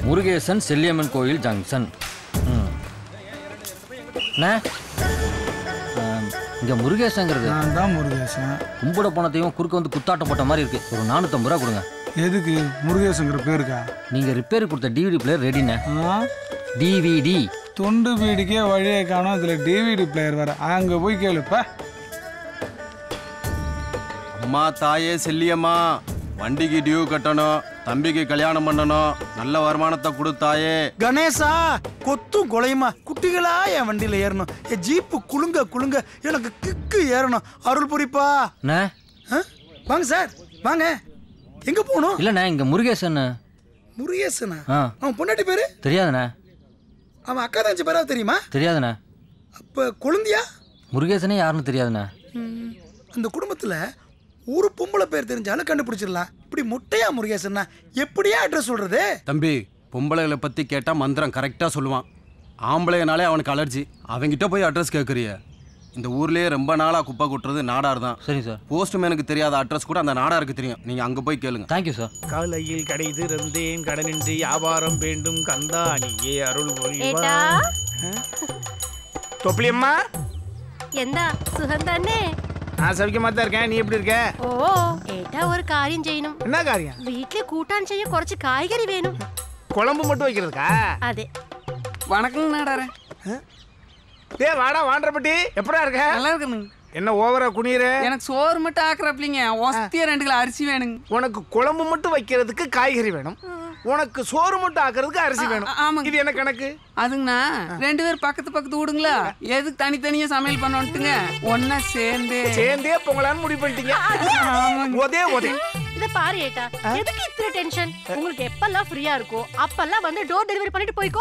முருகேசன் செல்லியம்மன் கோயில் ஜங்ஷன் ம். அண்ணே இங்கே முருகேசங்கிறது நான் தான் முருகேசன் கும்பிட போனதையும் குறுக்க வந்து குத்தாட்டம் போட்ட மாதிரி இருக்கு ஒரு நானூற்றம்பது ரூபா கொடுங்க எதுக்கு முருகேசங்கிற பேருக்கா நீங்கள் ரிப்பேர் கொடுத்த டிவிடி பிளேயர் ரெடிண்ணே ஆ? டிவிடி துண்டு வீடுக்கே வழியை காணும் அதில் டிவிடி பிளேயர் வேற அங்கே போய் கேளுப்பா அம்மா தாயே செல்லியம்மா வண்டிக்கு டியூ கட்டணும் தம்பிக்கு கல்யாணம் பண்ணணும் நல்ல வருமானத்தை கொடுத்தாயே கணேசா கொத்தும் கொலையுமா குட்டிகளா என் வண்டியில ஏறணும் என் ஜீப்பு குலுங்க குலுங்க எனக்கு கிக்கு ஏறணும் அருள் புரிப்பா அண்ணே ஆ? வாங்க சார் வாங்க எங்க போகணும் இல்லைண்ணே இங்கே முருகேசன் முருகேசனா ஆ அவன் பொண்டாட்டி பேரு தெரியாதுண்ணே அவன் அக்கா தங்கச்சி பேரா தெரியுமா தெரியாதுண்ணே அப்ப கொழுந்தியா முருகேசனே யாருன்னு தெரியாதுண்ணே ம், அந்த குடும்பத்துல ஒரு பொம்பளை பேர் தெரிஞ்சாலும் கண்டுபிடிச்சிடலாம் இப்படி முட்டையா முருகேசன்னா எப்படியா அட்ரஸ் சொல்றது தம்பி பொம்பளைகளை பத்தி கேட்டா மந்திரம் கரெக்டா சொல்லுவான் ஆம்பளைனாலே அவனுக்கு அலர்ஜி அவங்கிட்ட போய் அட்ரஸ் கேட்குறிய இந்த ஊர்லயே ரொம்ப நாளா குப்பை கொட்டுறது நாடார் தான் சரி சார் போஸ்ட்மேனுக்கு தெரியாத அட்ரஸ் கூட அந்த நாடாருக்கு தெரியும் நீங்க அங்க போய் கேளுங்க தேங்க்யூ சார் காலையில் கடை திறந்தேன் கடனின்றி வியாபாரம் வேண்டும் கந்தா நீயே அருள் ஏட்டா தொப்பிலியம்மா എന്താ സുഖം തന്നെ நான் சவிக்கமா தான் இருக்கேன் நீ எப்படி இருக்க ഓ ഏട്ടാ ഒരു കാര്യം ചെയ്യണം என்ன காரியம் വീട്ടില് കൂട്ടാൻ ചെയ്യാൻ കുറച്ച് കായ്കറി വേണം குழம்பு மட்டும் வைக்கிறதுக்கா അതെ வணக்கம் நாடாரே டே வாடா வாண்டப்பட்டி எப்படா இருக்க நல்லா இருக்குங்க என்ன ஓவரா குனியற எனக்கு சோறு மட்டும் ஆக்குறப்பிலிங்க ஒஸ்தியா ரெண்டு கிலோ அரிசி வேணுங்க உனக்கு குழம்பு மட்டும் வைக்கிறதுக்கு காய்கறி வேணும் உனக்கு சோறு மட்டும் ஆக்குறதுக்கு அரிசி வேணும் ஆ, ஆமாங்க. இது என்ன கணக்கு அதுங்கண்ணா ரெண்டு பேர் பக்கத்து பக்கத்து விடுங்களா எதுக்கு தனித்தனியா சமையல் பண்ணட்டுங்க ஒன்னா சேர்ந்து சேர்ந்தே பொங்கலான்னு முடிவு பண்ணிட்டீங்க ஒதே ஒதே இத பாரு ஏட்டா எதுக்கு இத்தனை டென்ஷன் உங்களுக்கு எப்பெல்லாம் ஃப்ரீயா இருக்கோ அப்பெல்லாம் வந்து டோர் டெலிவரி பண்ணிட்டு போய்க்கோ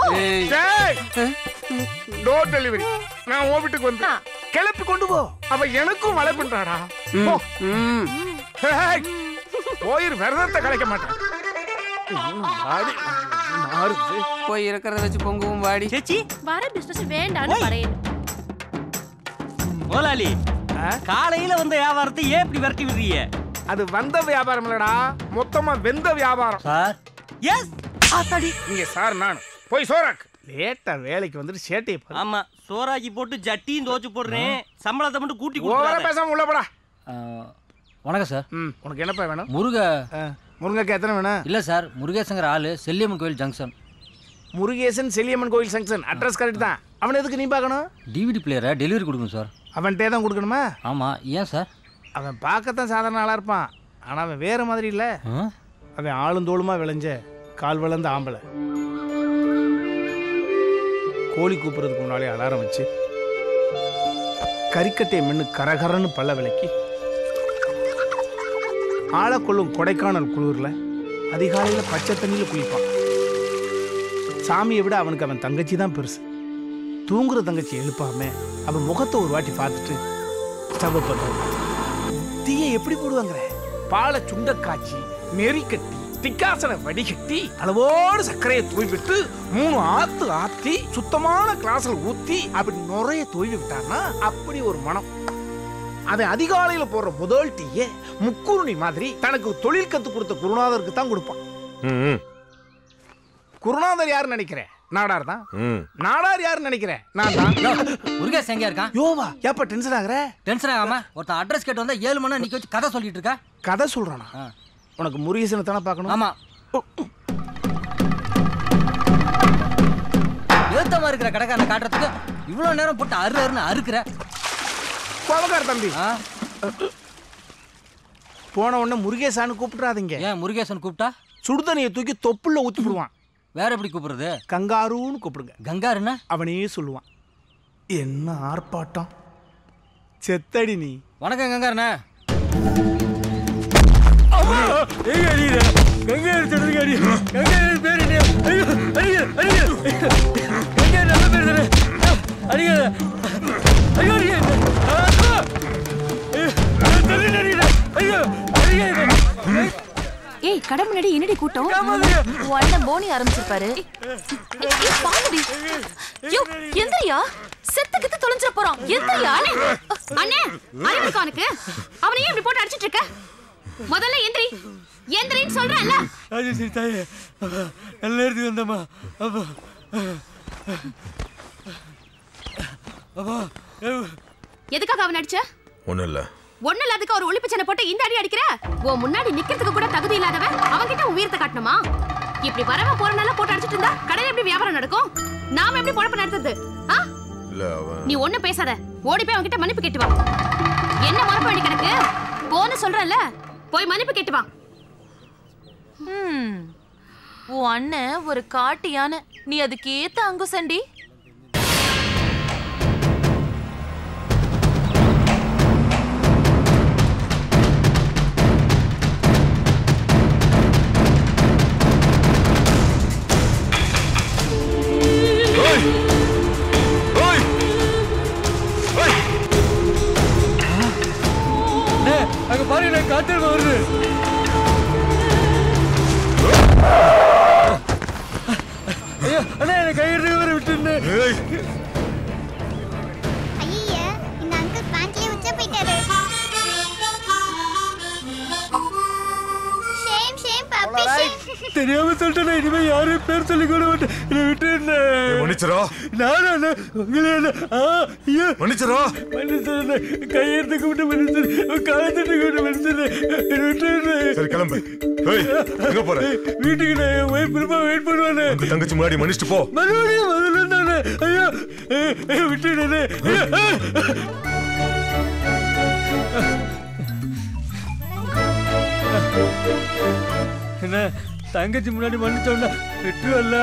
டோர் டெலிவரி நான் உன் வீட்டுக்கு வந்து ஆ. கிளப்பி கொண்டு போ அவ எனக்கும் மழை பண்றாடா போ. ம். ஹேய், போயிரு விரதத்தை கலைக்க மாட்டேன் ம், வாடி. மாறுது போய் இருக்கிறத வச்சு பொங்குவும் வாடி ചേച്ചി வர பிசினஸ் வேண்டான்னு பறையன் முதலாளி ஆ? காலையில வந்த வியாபாரத்தை ஏன் இப்படி விரட்டி விடுறீங்க அது வந்த வியாபாரம் இல்லடா மொத்தமா வெந்த வியாபாரம் சார் எஸ் ஆத்தாடி இங்க சார் நான் போய் சோறாக்கு லேட்டா வேலைக்கு வந்துட்டு சேட்டையை பாரு. ஆமா சோறாக்கி போட்டு ஜட்டியும் தோச்சு போடுறேன் சம்பளத்தை மட்டும் கூட்டி ஓவரா கொடுத்துறாத பேசாம உள்ள போடா வணக்கம் சார் ம் உனக்கு என்னப்பா வேணும் முருக ஆ, முருங்கைக்காய் எத்தனை வேணும் இல்லை சார் முருகேசங்கிற ஆளு செல்லியம்மன் கோயில் ஜங்ஷன் முருகேசன் செல்லியம்மன் கோயில் சங்ஷன் அட்ரஸ் கரெக்ட் தான் அவன் எதுக்கு நீ பார்க்கணும் டிவிடி பிளேயரை டெலிவரி கொடுங்க சார் அவன்கிட்டே தான் கொடுக்கணுமா ஆமாம் ஏன் சார் அவன் பார்க்கத்தான் சாதாரண ஆளாக இருப்பான் ஆனால் அவன் வேற மாதிரி இல்லை ஆ? அவன் ஆளும் தோளுமா விளைஞ்ச கால் வளர்ந்த ஆம்பளை கோழி கூப்பிட்றதுக்கு முன்னாலே அலாரம் வச்சு கறிக்கட்டையை மென்று கரகரன்னு பல்ல விளக்கி ஆழக்கொள்ளும் கொடைக்கானல் குளிரில் அதிகாலையில் பச்சை தண்ணியில் குளிப்பான் சாமியை விட அவனுக்கு அவன் தங்கச்சி தான் பெருசு தூங்குற தங்கச்சி எழுப்பாம அவன் முகத்தை ஒரு வாட்டி பார்த்துட்டு ஸ்டவ் பண்ணுறான் தீயை எப்படி போடுவாங்கிற பாலை சுண்ட காய்ச்சி நெறி கட்டி டிக்காசனை வடிகட்டி அளவோடு சர்க்கரையை தூவிட்டு மூணு ஆத்து ஆத்தி சுத்தமான கிளாஸ்ல ஊத்தி அப்படி நுரைய தூவி விட்டான்னா அப்படி ஒரு மனம் அவன் அதிகாலையில போடுற முதல் டீயை முக்குருணி மாதிரி தனக்கு தொழில் கத்து கொடுத்த குருநாதருக்கு தான் கொடுப்பான் குருநாதர் யாரு நினைக்கிறேன் நாடார் தான் நாடார் யாருன்னு நினைக்கிறேன் நான் தான் முருகேசன் எங்கே இருக்கான் யோவா ஏப்பா டென்ஷன் ஆகுற டென்ஷன் ஆகாம ஒருத்தன் அட்ரஸ் கேட்டு வந்தா ஏழு மணி நேரம் நிக்க வச்சு கதை சொல்லிட்டு இருக்கா கதை சொல்றானா ஆ. உனக்கு முருகேசனை தானே பார்க்கணும் ஆமா ஏத்தமா இருக்கிற கடைக்காரனை காட்டுறதுக்கு இவ்வளவு நேரம் போட்டு அரு அருன்னு அறுக்கிற கோபக்கார தம்பி ஆ? போன உடனே முருகேசான்னு கூப்பிட்றாதீங்க ஏன் முருகேசன் கூப்பிட்டா சுடுதண்ணியை தூக்கி தொப்புள்ள ஊத்தி விடுவான் வேற எப்படி கூப்பிடுறது கங்காருன்னு கூப்பிடுங்க கங்காருன்னா அவனே சொல்லுவான் என்ன ஆர்ப்பாட்டம் செத்தடி நீ வணக்கம் கங்காருண்ணே ஏய் கடை முன்னாடி என்னடி கூட்டம் உன்ன போனி ஆரம்பிச்சிருப்பாரு ஏய், பாருடி. யோ, எந்திரியா செத்து கித்து தொலைஞ்சிட போறான் எந்திரியா அண்ணே அறிவு இருக்கா உனக்கு அவனையும் இப்படி போட்டு அடிச்சிட்டு இருக்க முதல்ல எந்திரி எந்திரின்னு சொல்றேன்ல அது சரி தாயே அப்பா, நல்ல இடத்துக்கு வந்தம்மா அப்பா அப்பா ஏ- எதுக்காக அவன் அடிச்ச ஒன்றும் இல்லை ஒண்ணு இல்லாததுக்கு ஒரு ஒளிப்பு போட்டு இந்த அடி அடிக்கிற உன் முன்னாடி நிக்கிறதுக்கு கூட தகுதி இல்லாதவன் அவன்கிட்ட உன் வீரத்தை காட்டணுமா இப்படி வரவன் போறனால போட்டு அடிச்சிட்டு இருந்தா கடையில எப்படி வியாபாரம் நடக்கும் நாம எப்படி பொழப்பு நடத்துறது ஆ இல்லை அவன் நீ ஒண்ணு பேசாத ஓடி போய் அவன்கிட்ட மன்னிப்பு கேட்டு வா என்ன மறப்ப வேண்டி கிடக்கு போன்னு சொல்றல போய் மன்னிப்பு கேட்டு வா ம். உன் அண்ணன் ஒரு காட்டு யானை நீ அதுக்கு ஏத்த அங்குசண்டி அண்ணே, அங்க பாருங்க நான் காத்துல வருது ஐயா அண்ணா எனக்கு கையிட்டு வர விட்டுருந்தேன் ஐயா இந்த அங்கிள் பேண்ட்லயே உச்ச போயிட்டாரு ஷேம் ஷேம் பப்பி ஷேம் தெரியாம சொல்லிட்டேன் இனிமே யாரும் பேர் சொல்லி கூட மாட்டேன் என்னை விட்டுருந்தேன் மன்னிச்சிரோ நானும் அண்ணா உங்களே அண்ணா ஆ ஐயோ மன்னிச்சிரோ மன்னிச்சிருந்தேன் கையெழுத்து கூப்பிட்டு மன்னிச்சிரு காலத்துட்டு கூப்பிட்டு மன்னிச்சிரு என்னை விட்டுருந்தேன் சரி கிளம்பு ஏய் எங்க போற வீட்டுக்கு நான் என் ஒய்ஃப் திரும்ப வெயிட் பண்ணுவானே உங்க தங்கச்சி முன்னாடி மன்னிச்சிட்டு போ மறுபடியும் முதல்ல இருந்தானே ஐயோ விட்டுடுனே என்ன தங்கச்சி முன்னாடி மன்னிச்சோன்னா விட்டுருவல்ல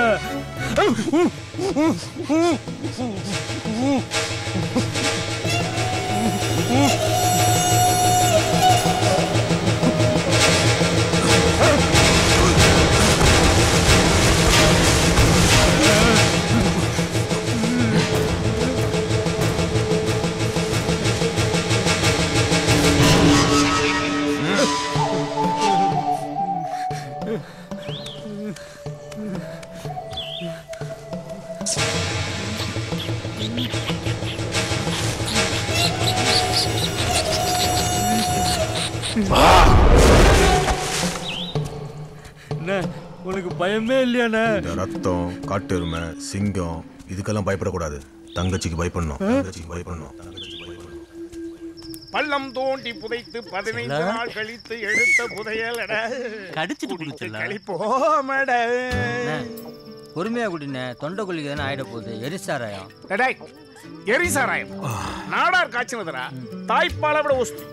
என்ன உனக்கு பயமே இல்லையாண்ணே இந்த ரத்தம் காட்டு எருமை சிங்கம் இதுக்கெல்லாம் பயப்படக்கூடாது தங்கச்சிக்கு பயப்படணும் தங்கச்சிக்கு பயப்படணும் தங்கச்சிக்கு பயப்படணும் பள்ளம் தோண்டி புதைத்து பதினைந்து நாள் கழித்து எடுத்த புதையலட கடிச்சிட்டு குடிச்சல போமட பொறுமையா குடினே தொண்டை குழிக்கு தானே ஆயிட போகுது எரிசாராயம் டேய் எரி சாராயம் நாடார் காய்ச்சினதுடா தாய்ப்பாலை விட ஒஸ்தி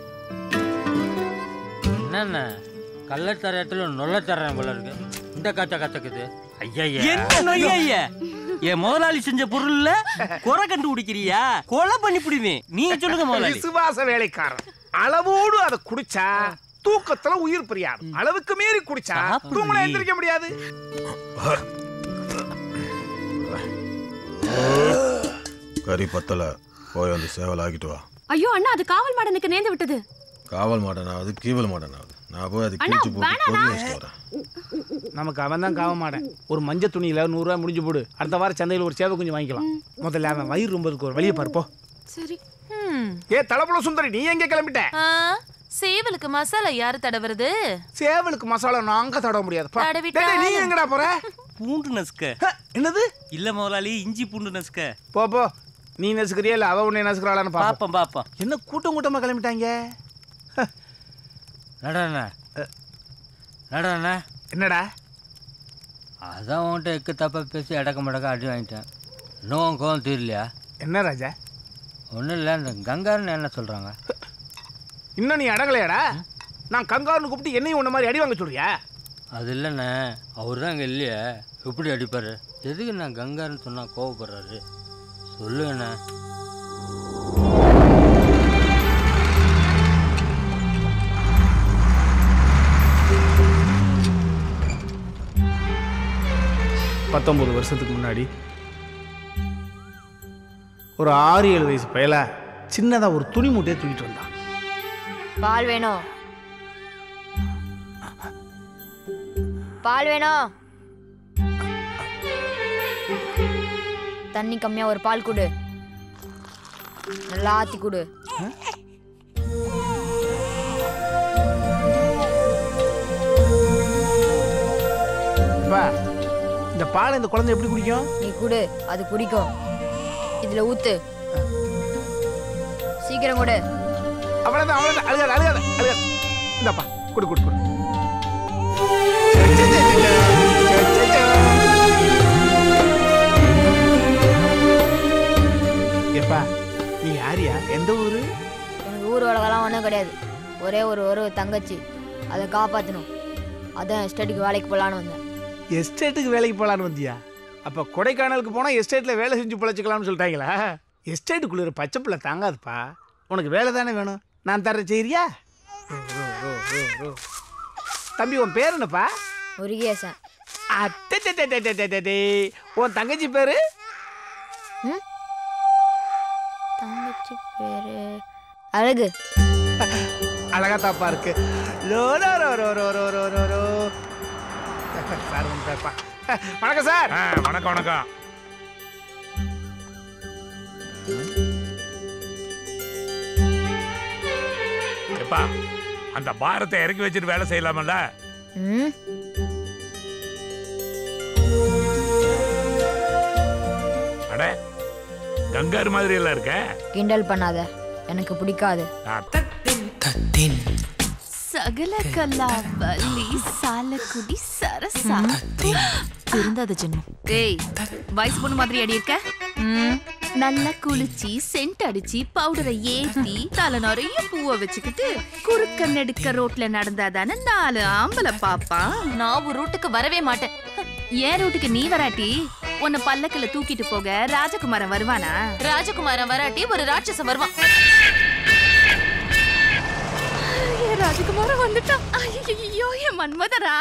என்னண்ண கள்ளத்தரத்துல நொல்லத்தரம் போல இருக்கு இந்த காத்த கத்தக்குது ஐயா என்ன நொய்யா ஐயா? என் முதலாளி செஞ்ச பொருள்ல குறை கண்டுபிடிக்கிறியா கொலை பண்ணி பிடிவேன் நீங்க சொல்லுங்க முதலாளி விசுவாச வேலைக்காரன் அளவோடு அதை குடிச்சா தூக்கத்துல உயிர் பிரியாது அளவுக்கு மீறி குடிச்சா சாப்பிடு. தூங்கல எந்திரிக்க முடியாது கறி பத்தல போய் வந்து சேவல் ஆக்கிட்டு வா ஐயோ அண்ணா அது காவல் மாடனுக்கு நேர்ந்து விட்டது காவல் மாட்டேனா அது கீவல் மாட்டேனா அது நான் போய் அது அண்ணா, கிழிச்சு போட்டு வேணாண்ணா. கொதி வச்சுட்டு வரேன் நமக்கு அவன் தான் காவ மாட்டேன் ஒரு மஞ்சள் துணியில நூறுரூவா முடிஞ்சு போடு அடுத்த வாரம் சந்தையில் ஒரு சேவை கொஞ்சம் வாங்கிக்கலாம் முதல்ல அவன் வயிறு ரொம்பதுக்கு ஒரு வழியை பார்ப்போம் சரி ம். ஏ தலப்புல சுந்தரி நீ எங்க கிளம்பிட்ட ஆ, சேவலுக்கு மசாலா யாரு தடவுறது சேவலுக்கு மசாலா நாங்க தடவ முடியாது பா. தடவிட்டா டேய், டேய், நீ எங்கடா போற பூண்டு நசுக்க ஹ, என்னது இல்ல முதலாளி இஞ்சி பூண்டு நசுக்க போ போ நீ நசுக்கிறியா இல்ல அவ உன்னை நசுக்கிறாளான்னு பாப்போம் பாப்போம் பாப்போம் என்ன கூட்டம் கூட்டமா கிளம்பிட்டாங்க ஹ, நடண்ண நடண்ண என்னடா அதான் உன்கிட்ட எக்கு தப்பா பேசி அடக்க மடக்க அடி வாங்கிட்டேன் இன்னும் உன் கோவம் தீரலையா என்ன ராஜா ஒன்றும் இல்லை இந்த கங்காருன்னு என்ன சொல்கிறாங்க இன்னும் நீ அடங்கலையாடா நான் கங்காருன்னு கூப்பிட்டு என்னையும் உன்ன மாதிரி அடி வாங்க சொல்றியா அது இல்லைண்ணே அவர் தான் இங்கே இல்லையே எப்படி அடிப்பார் எதுக்கு நான் கங்காருன்னு சொன்னால் கோவப்படுறாரு சொல்லுங்கண்ணே பத்தொன்பது வருஷத்துக்கு முன்னாடி ஒரு ஆறு ஏழு வயசு பயல சின்னதா ஒரு துணி மூட்டையை தூக்கிட்டு வந்தான் பால் வேணும் பால் வேணும் தண்ணி கம்மியா ஒரு பால் கொடு நல்லா ஆத்தி கொடு எப்பா இந்த பால் இந்த குழந்தை எப்படி குடிக்கும் நீ குடு அது குடிக்கும் இதுல ஊத்து சீக்கிரம் கொடு அவ்வளவுதான் அவ்வளவுதான் அழுகாத அழுகாத அழுகாத இந்தப்பா குடு குடு குடு எப்பா நீ யாரியா எந்த ஊரு எனக்கு ஊர் உலகெல்லாம் ஒன்றும் கிடையாது ஒரே ஒரு ஒரு தங்கச்சி அதை காப்பாற்றணும் அதான் எஸ்டேட்டுக்கு வேலைக்கு போகலான்னு வந்தேன் எஸ்டேட்டுக்கு வேலைக்கு போகலான்னு வந்தியா அப்போ கொடைக்கானலுக்கு போனால் எஸ்டேட்டில் வேலை செஞ்சு பிழைச்சிக்கலாம்னு சொல்லிட்டாங்களா எஸ்டேட்டுக்குள்ள பச்சை பிள்ளை தாங்காதுப்பா உனக்கு வேலை தானே வேணும் நான் தரேன் செய்யறியா தம்பி உன் பேர் என்னப்பா முருகேசன் அட்டே உன் தங்கச்சி பேரு தங்கச்சி பேரு அழகு அழகா தாப்பா இருக்கு லோ லோ ரோ ரோ ரோ ரோ ரோ ரோ ரோ சார் வந்துட்டாருப்பா வணக்கம் சார் வணக்கம் வணக்கம் எப்பா அந்த பாரத்தை இறக்கி வச்சுட்டு வேலை செய்யலாமல்ல ம் அட கங்காரு மாதிரி எல்லாம் இருக்க கிண்டல் பண்ணாத எனக்கு பிடிக்காது சகல கலா வலி சாலக்குடி சரசா திருந்தாத ஜென்மம் ஏய் வயசு பொண்ணு மாதிரி அடி இருக்க ம், நல்லா குளிச்சு சென்ட் அடிச்சு பவுடரை ஏத்தி தலை நிறைய பூவை வச்சுக்கிட்டு குறுக்க நெடுக்க ரோட்ல நடந்தாதானே நாலு ஆம்பளை பாப்பான் நான் ஒரு ரூட்டுக்கு வரவே மாட்டேன் ஏன் ரூட்டுக்கு நீ வராட்டி உன்னை பல்லக்குல தூக்கிட்டு போக ராஜகுமாரன் வருவானா ராஜகுமாரன் வராட்டி ஒரு ராட்சசன் வருவான் ஏன் ராஜகுமாரன் வந்துட்டான் ஐயோ என் மன்மதரா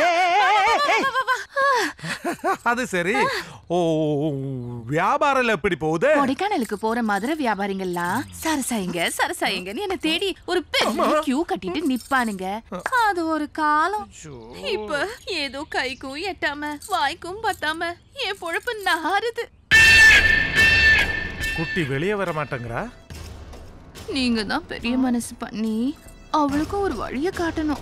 அது சரி ஓ வியாபாரம் எப்படி போகுது கொடைக்கானலுக்கு போற மதுரை வியாபாரிங்கெல்லாம் சரசாயிங்க சரசாயிங்கன்னு என்ன தேடி ஒரு பெரிய கியூ கட்டிட்டு நிப்பானுங்க அது ஒரு காலம் இப்ப ஏதோ கைக்கும் எட்டாம வாய்க்கும் பத்தாம என் பொழப்பு நாறுது குட்டி வெளியே வர மாட்டேங்கிறா நீங்க தான் பெரிய மனசு பண்ணி அவளுக்கும் ஒரு வழிய காட்டணும்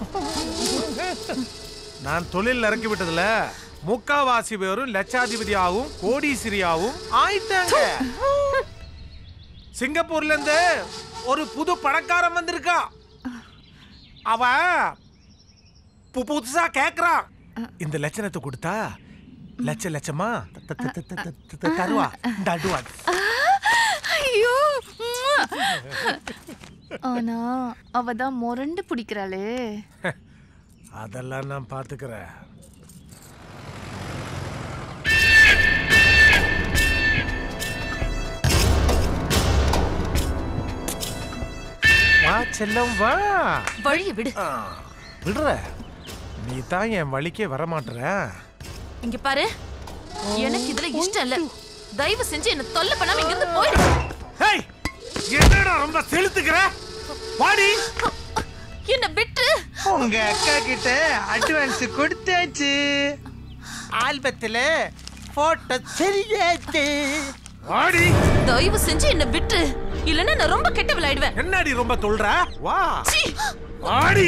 நான் தொழில் இறக்கி விட்டதுல முக்காவாசி பேரும் லட்சாதிபதியாகவும் கோடீசிரியாவும் ஆயிட்டாங்க சிங்கப்பூர்ல இருந்து ஒரு புது பணக்காரன் வந்திருக்கா அவ பு- புதுசா கேக்குறான் இந்த லட்சணத்தை கொடுத்தா லட்ச லட்சமா த- த- த- த- த- த- த- தருவா தடுவா ஐயோ உம்மா. ஆனா அவ தான் முரண்டு பிடிக்கிறாளே அதெல்லாம் நான் பாத்துக்கிறேன் வா செல்லம் வா வழிய விடு விடுற நீ தான் என் வழிக்கே வர மாட்டற இங்க பாரு எனக்கு இதுல இஷ்டம் இல்ல தயவு செஞ்சு என்ன தொல்லை பண்ணாம இங்க இருந்து போயிடு ஹேய் என்னடா ரொம்ப செலுத்துக்கிற வாடி என்ன விட்டு உங்க அக்கா கிட்ட அட்வான்ஸ் கொடுத்தாச்சு ஆல்பத்துல போட்டோ சரியாச்சு வாடி தயவு செஞ்சு என்ன விட்டு இல்லன்னா நான் ரொம்ப கெட்ட விளையாடுவேன் என்னடி ரொம்ப தொல்ற வா வாடி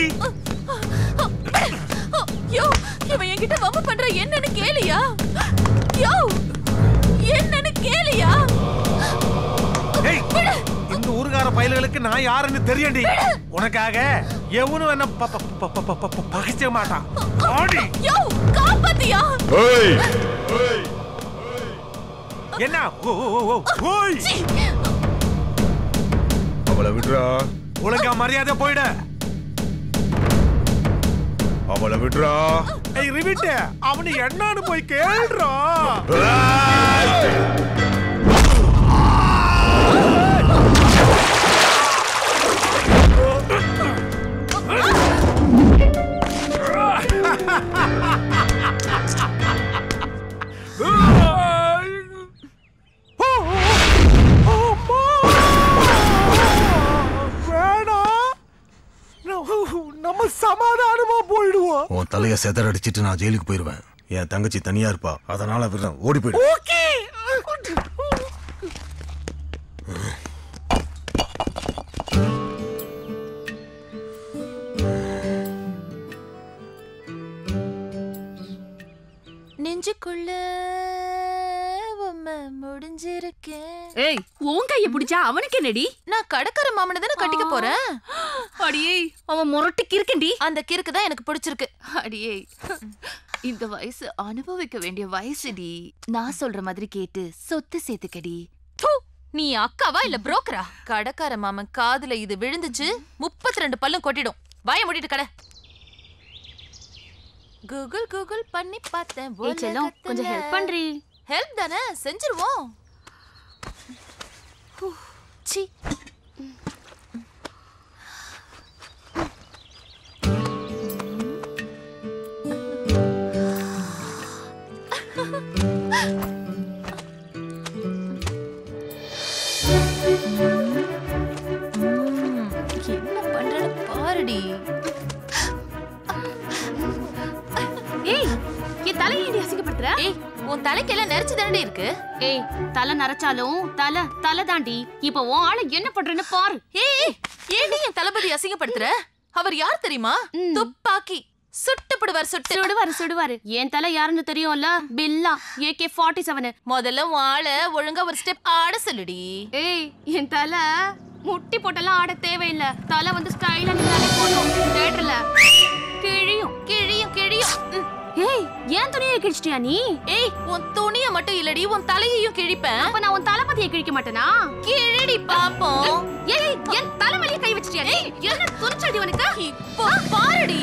யோ இவன் என்கிட்ட வம்பு பண்ற என்னன்னு கேளியா யோ என்னன்னு கேளியா ஏய் இந்த ஊருகார பயல்களுக்கு நான் யாருன்னு தெரியும்டி உனக்காக எவனும் என்ன ப- ப- ப- ப- ப- ப- பகைச்ச மாட்டான் வாடி யோ காப்பாத்தியா என்ன ஓ, ஓ, ஓ, ஓ, ஓய் அவளை விடுறா ஒழுங்கா மரியாதை போயிட அவளை விடுறா ஏய் ரிவிட்டு அவனு என்னன்னு போய் கேள்றா வேணாம் நம்ம சமாதானமா போயிடுவோம் உன் தலையை செதறடிச்சிட்டு நான் ஜெயிலுக்கு போயிடுவேன் என் தங்கச்சி தனியா இருப்பா அதனால விடுறேன் ஓடி போயிடு ஓகே நெஞ்சுக்குள்ள உம்மை முடிஞ்சிருக்கேன் ஏய் உன் கைய பிடிச்சா அவனுக்கு என்னடி நான் கடற்கரை மாமனை தானே கட்டிக்க போறேன் அடியே அவன் முரட்டு கிறுக்கண்டி அந்த கிறுக்கு தான் எனக்கு பிடிச்சிருக்கு அடியே இந்த வயசு அனுபவிக்க வேண்டிய வயசுடி நான் சொல்ற மாதிரி கேட்டு சொத்து சேர்த்துக்கடி ப்பு, நீ அக்காவா இல்ல புரோக்கரா கடற்கரை மாமன் காதுல இது விழுந்துச்சு முப்பத்தி ரெண்டு பல்லும் கொட்டிடும் வாய மூடிட்டு கடை கூகுள் கூகுள் பண்ணி பார்த்தேன் ஏய் செல்லம், கொஞ்சம் help பண்றீ. ஹெல்ப் தானே செஞ்சிருவோம் ஹூ, சீ என்ன பண்றேன்னு பாருடி ஏய் என் தலை ஏண்டி அசிங்கப்படுத்துற ஏய் உன் தலைக்கெல்லாம் நெரிச்சு தானடி இருக்கு ஏய் தலை நரைச்சாலும் தலை தலை தாண்டி இப்போ உன் ஆளு என்ன பண்றேன்னு பாரு ஏய் ஏண்டி என் தளபதி அசிங்கப்படுத்துற அவர் யார் தெரியுமா துப்பாக்கி சுட்டுப்படுவார் சுட்டு சுடுவாரு சுடுவாரு என் தலை யாருன்னு தெரியும்ல பில்லா ஏகே ஃபார்ட்டி செவனு முதல்ல உன் ஆள ஒழுங்கா ஒரு ஸ்டெப் ஆட சொல்லுடி ஏய் என் தலை முட்டி போட்டெல்லாம் ஆட தேவையில்ல தலை வந்து ஸ்டைலா நின்னாலே போதும் தேட்டர்ல கிழியும் கிழியும் கிழியும் ம். ஏய் ஏன் துணியை கிழிச்சிட்டியா நீ ஏய் உன் துணிய மட்டும் இல்லடி உன் தலையையும் கிழிப்பேன் அப்ப நான் உன் தளபதியை கிழிக்க மாட்டேனா கிழடி பாப்போம் ஏய் என் தலைமலையை கை வச்சிட்டியா நீ என்ன துணிச்சடி உனக்கு இப்போ பாருடி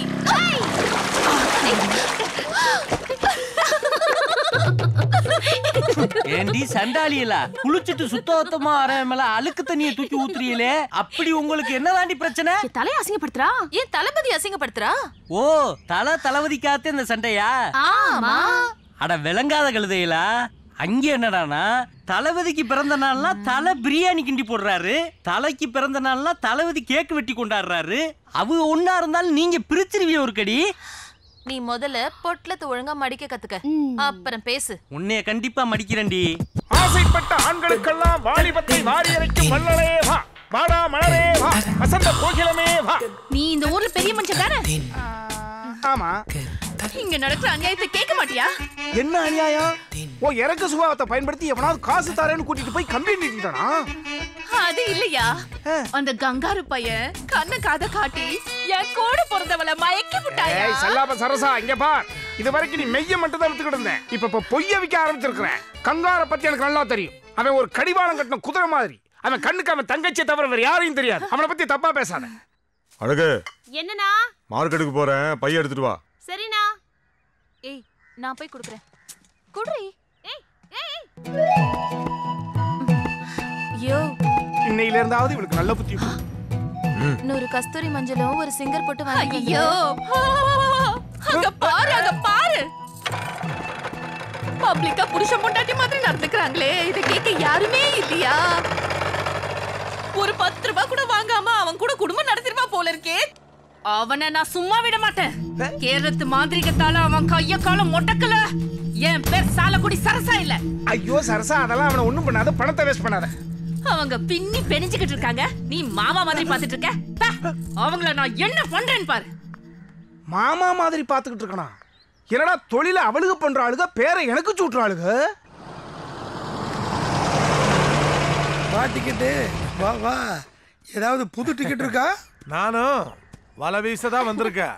ஏண்டி சண்டாளியலா குளிச்சிட்டு சுத்தமா வரேன் மேல அழுக்கு தண்ணிய தூக்கி ஊத்துறீங்களே அப்படி உங்களுக்கு என்னதாண்டி பிரச்சனை தலையை அசிங்கப்படுத்துறா ஏன் தளபதி அசிங்கப்படுத்துறா ஓ தல தளபதிக்காத்த இந்த சண்டையா ஆமா அட விளங்காத கழுதைகளா அங்க என்னடானா தளபதிக்கு பிறந்த நாள்னா தலை பிரியாணி கிண்டி போடுறாரு தலைக்கு பிறந்த நாள்னா தளபதி கேக் வெட்டி கொண்டாடுறாரு அவங்க ஒன்னா இருந்தாலும் நீங்க பிரிச்சிருவிய ஒரு கடி நீ முதல்ல பொட்டலத்தை ஒழுங்கா மடிக்க கத்துக்க அப்புறம் பேசு உன்னைய கண்டிப்பா மடிக்கிறேன்டி ஆசைப்பட்ட ஆண்களுக்கெல்லாம் வாலிபத்தை வாரி இறைக்கும் வல்லலே வா வாடா மலரே வா வசந்த கோகிலமே வா நீ இந்த ஊர்ல பெரிய மனுஷன் தானே ஆமா இங்க நடக்கிற அநியாயத்தை கேட்க மாட்டியா என்ன அநியாயம் ஓ இறக்க சுபாவத்தை பயன்படுத்தி எவனாவது காசு தரேன்னு கூட்டிட்டு போய் கம்பெனி நிறுத்திட்டானா அது இல்லையா அந்த கங்காரு பையன் கண்ண காத காட்டி என் கூட பிறந்தவள மயக்கி விட்டாயா ஏய் சல்லாப சரசா இங்க பார் இது வரைக்கும் நீ மெய்ய மட்டும் தான் வித்துக்கிட்டு இருந்தேன் இப்ப இப்ப பொய்ய விக்க ஆரம்பிச்சிருக்கிறேன் கங்கார பத்தி எனக்கு நல்லா தெரியும் அவன் ஒரு கடிவாளம் கட்டின குதிரை மாதிரி அவன் கண்ணுக்கு அவன் தங்கச்சியை தவிர வேற யாரையும் தெரியாது அவனை பத்தி தப்பா பேசாத அழகு என்னண்ணா மார்க்கெட்டுக்கு போறேன் பைய எடுத்துட்டு வா சரிண்ணா ஏய் நான் போய் குடுக்குறேன் குடுறி ஐயோ இன்னையில இருந்தாவது இவளுக்கு நல்ல புத்தி நூறு கஸ்தூரி மஞ்சளும் ஒரு சிங்கர் போட்டு வாங்கி ஐயோ அங்க பாரு அங்க பாரு பப்ளிக்கா புருஷன் பொண்டாட்டி மாதிரி நடந்துக்கிறாங்களே இத கேட்க யாருமே இல்லையா ஒரு பத்து ரூபாய் கூட வாங்காம அவன் கூட குடும்பம் நடத்திருப்பா போல இருக்கே அவனை நான் சும்மா விட மாட்டேன் கேரத்து மாந்திரிகத்தால அவன் கைய காலம் மொட்டக்கல என் பேர் சாலக்குடி சரசா இல்ல ஐயோ சரசா அதெல்லாம் அவனை ஒண்ணும் பண்ணாத பணத்தை வேஸ்ட் பண்ணாத அவங்க பின்னி பெனிஞ்சுக்கிட்டு இருக்காங்க நீ மாமா மாதிரி பாத்துட்டு இருக்க பா, அவங்கள நான் என்ன பண்றேன்னு பாரு மாமா மாதிரி பாத்துக்கிட்டு இருக்கனா என்னடா தொழில அவளுக பண்ற ஆளுக பேரை எனக்கு சூட்டுற ஆளுக வா டிக்கெட்டு வா வா ஏதாவது புது டிக்கெட் இருக்கா நானும் வலை வீச தான் வந்திருக்கேன்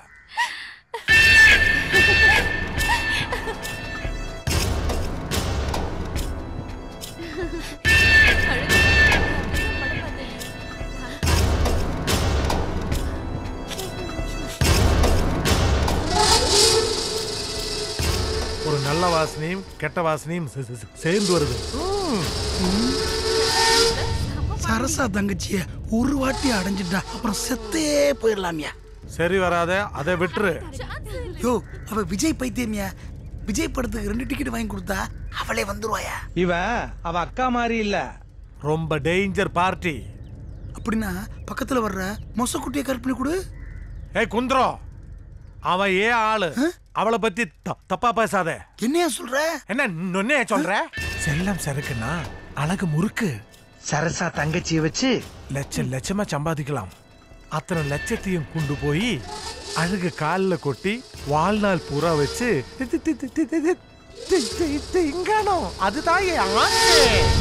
ஒரு நல்ல வாசனையும் கெட்ட வாசனையும் சே- சே- சேர்ந்து வருது சரசா தங்கச்சிய ஒரு வாட்டி அடைஞ்சிட்டா அப்புறம் செத்தே போயிடலாமியா சரி வராத அதை விட்டுரு யோ அவ விஜய் பைத்தியமியா விஜய் படத்துக்கு ரெண்டு டிக்கெட் வாங்கி கொடுத்தா அவளே வந்துருவாயா இவன் அவ அக்கா மாதிரி இல்ல ரொம்ப டேஞ்சர் பார்ட்டி அப்படின்னா பக்கத்துல வர்ற மொசக்குட்டியை கற்பனை கொடு ஏய் குந்திரம் அவன் ஏன் ஆளு அவளை பத்தி த- தப்பா பேசாத என்னையா சொல்ற என்ன நொன்னே சொல்ற செல்லம் சறுக்குன்னா அழகு முறுக்கு சரசா தங்கச்சியை வச்சு லட்சம் லட்சமா சம்பாதிக்கலாம் அத்தனை லட்சத்தையும் கொண்டு போய் அழகு காலில் கொட்டி வாழ்நாள் பூரா வச்சு தி- தி- தி- தி- தி- தி- தி- தி- திங்கணும் அதுதான் என் ஆசை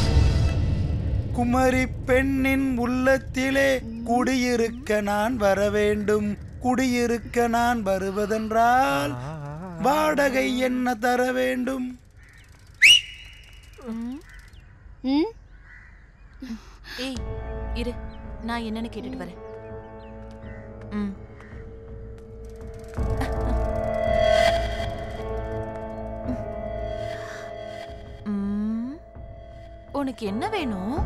குமரி பெண்ணின் உள்ளத்திலே குடியிருக்க நான் வர வேண்டும் குடியிருக்க நான் வருவதென்றால் வாடகை என்ன தர வேண்டும் ம் ஏய் இரு நான் என்னன்னு கேட்டுட்டு வரேன் ம் ம். உனக்கு என்ன வேணும்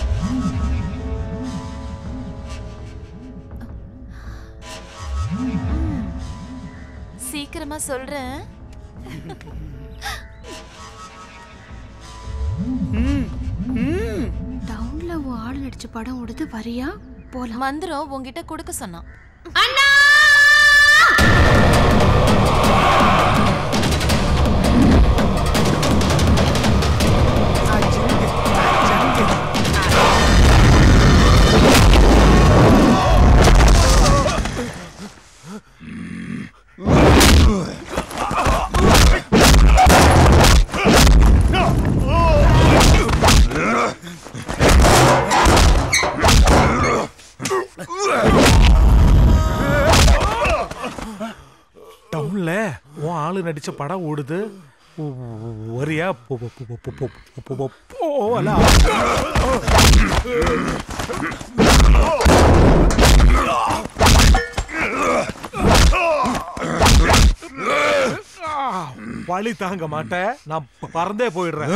ம். சீக்கிரமா சொல்றேன் டவுன்ல உன் ஆள் நடிச்ச படம் ஓடுது வரியா போலாம் மந்திரம் உன்கிட்ட கொடுக்க சொன்னான் டவுன்ல உன் ஆளு நடிச்ச படம் ஓடுது ஒ- ஒ- ஒரியா போ- போ- போ- போ- போ- போ- போ- போ- போலாம். ஆ, வலி தாங்க மாட்டேன் நான் ப- பறந்தே போயிடுறேன்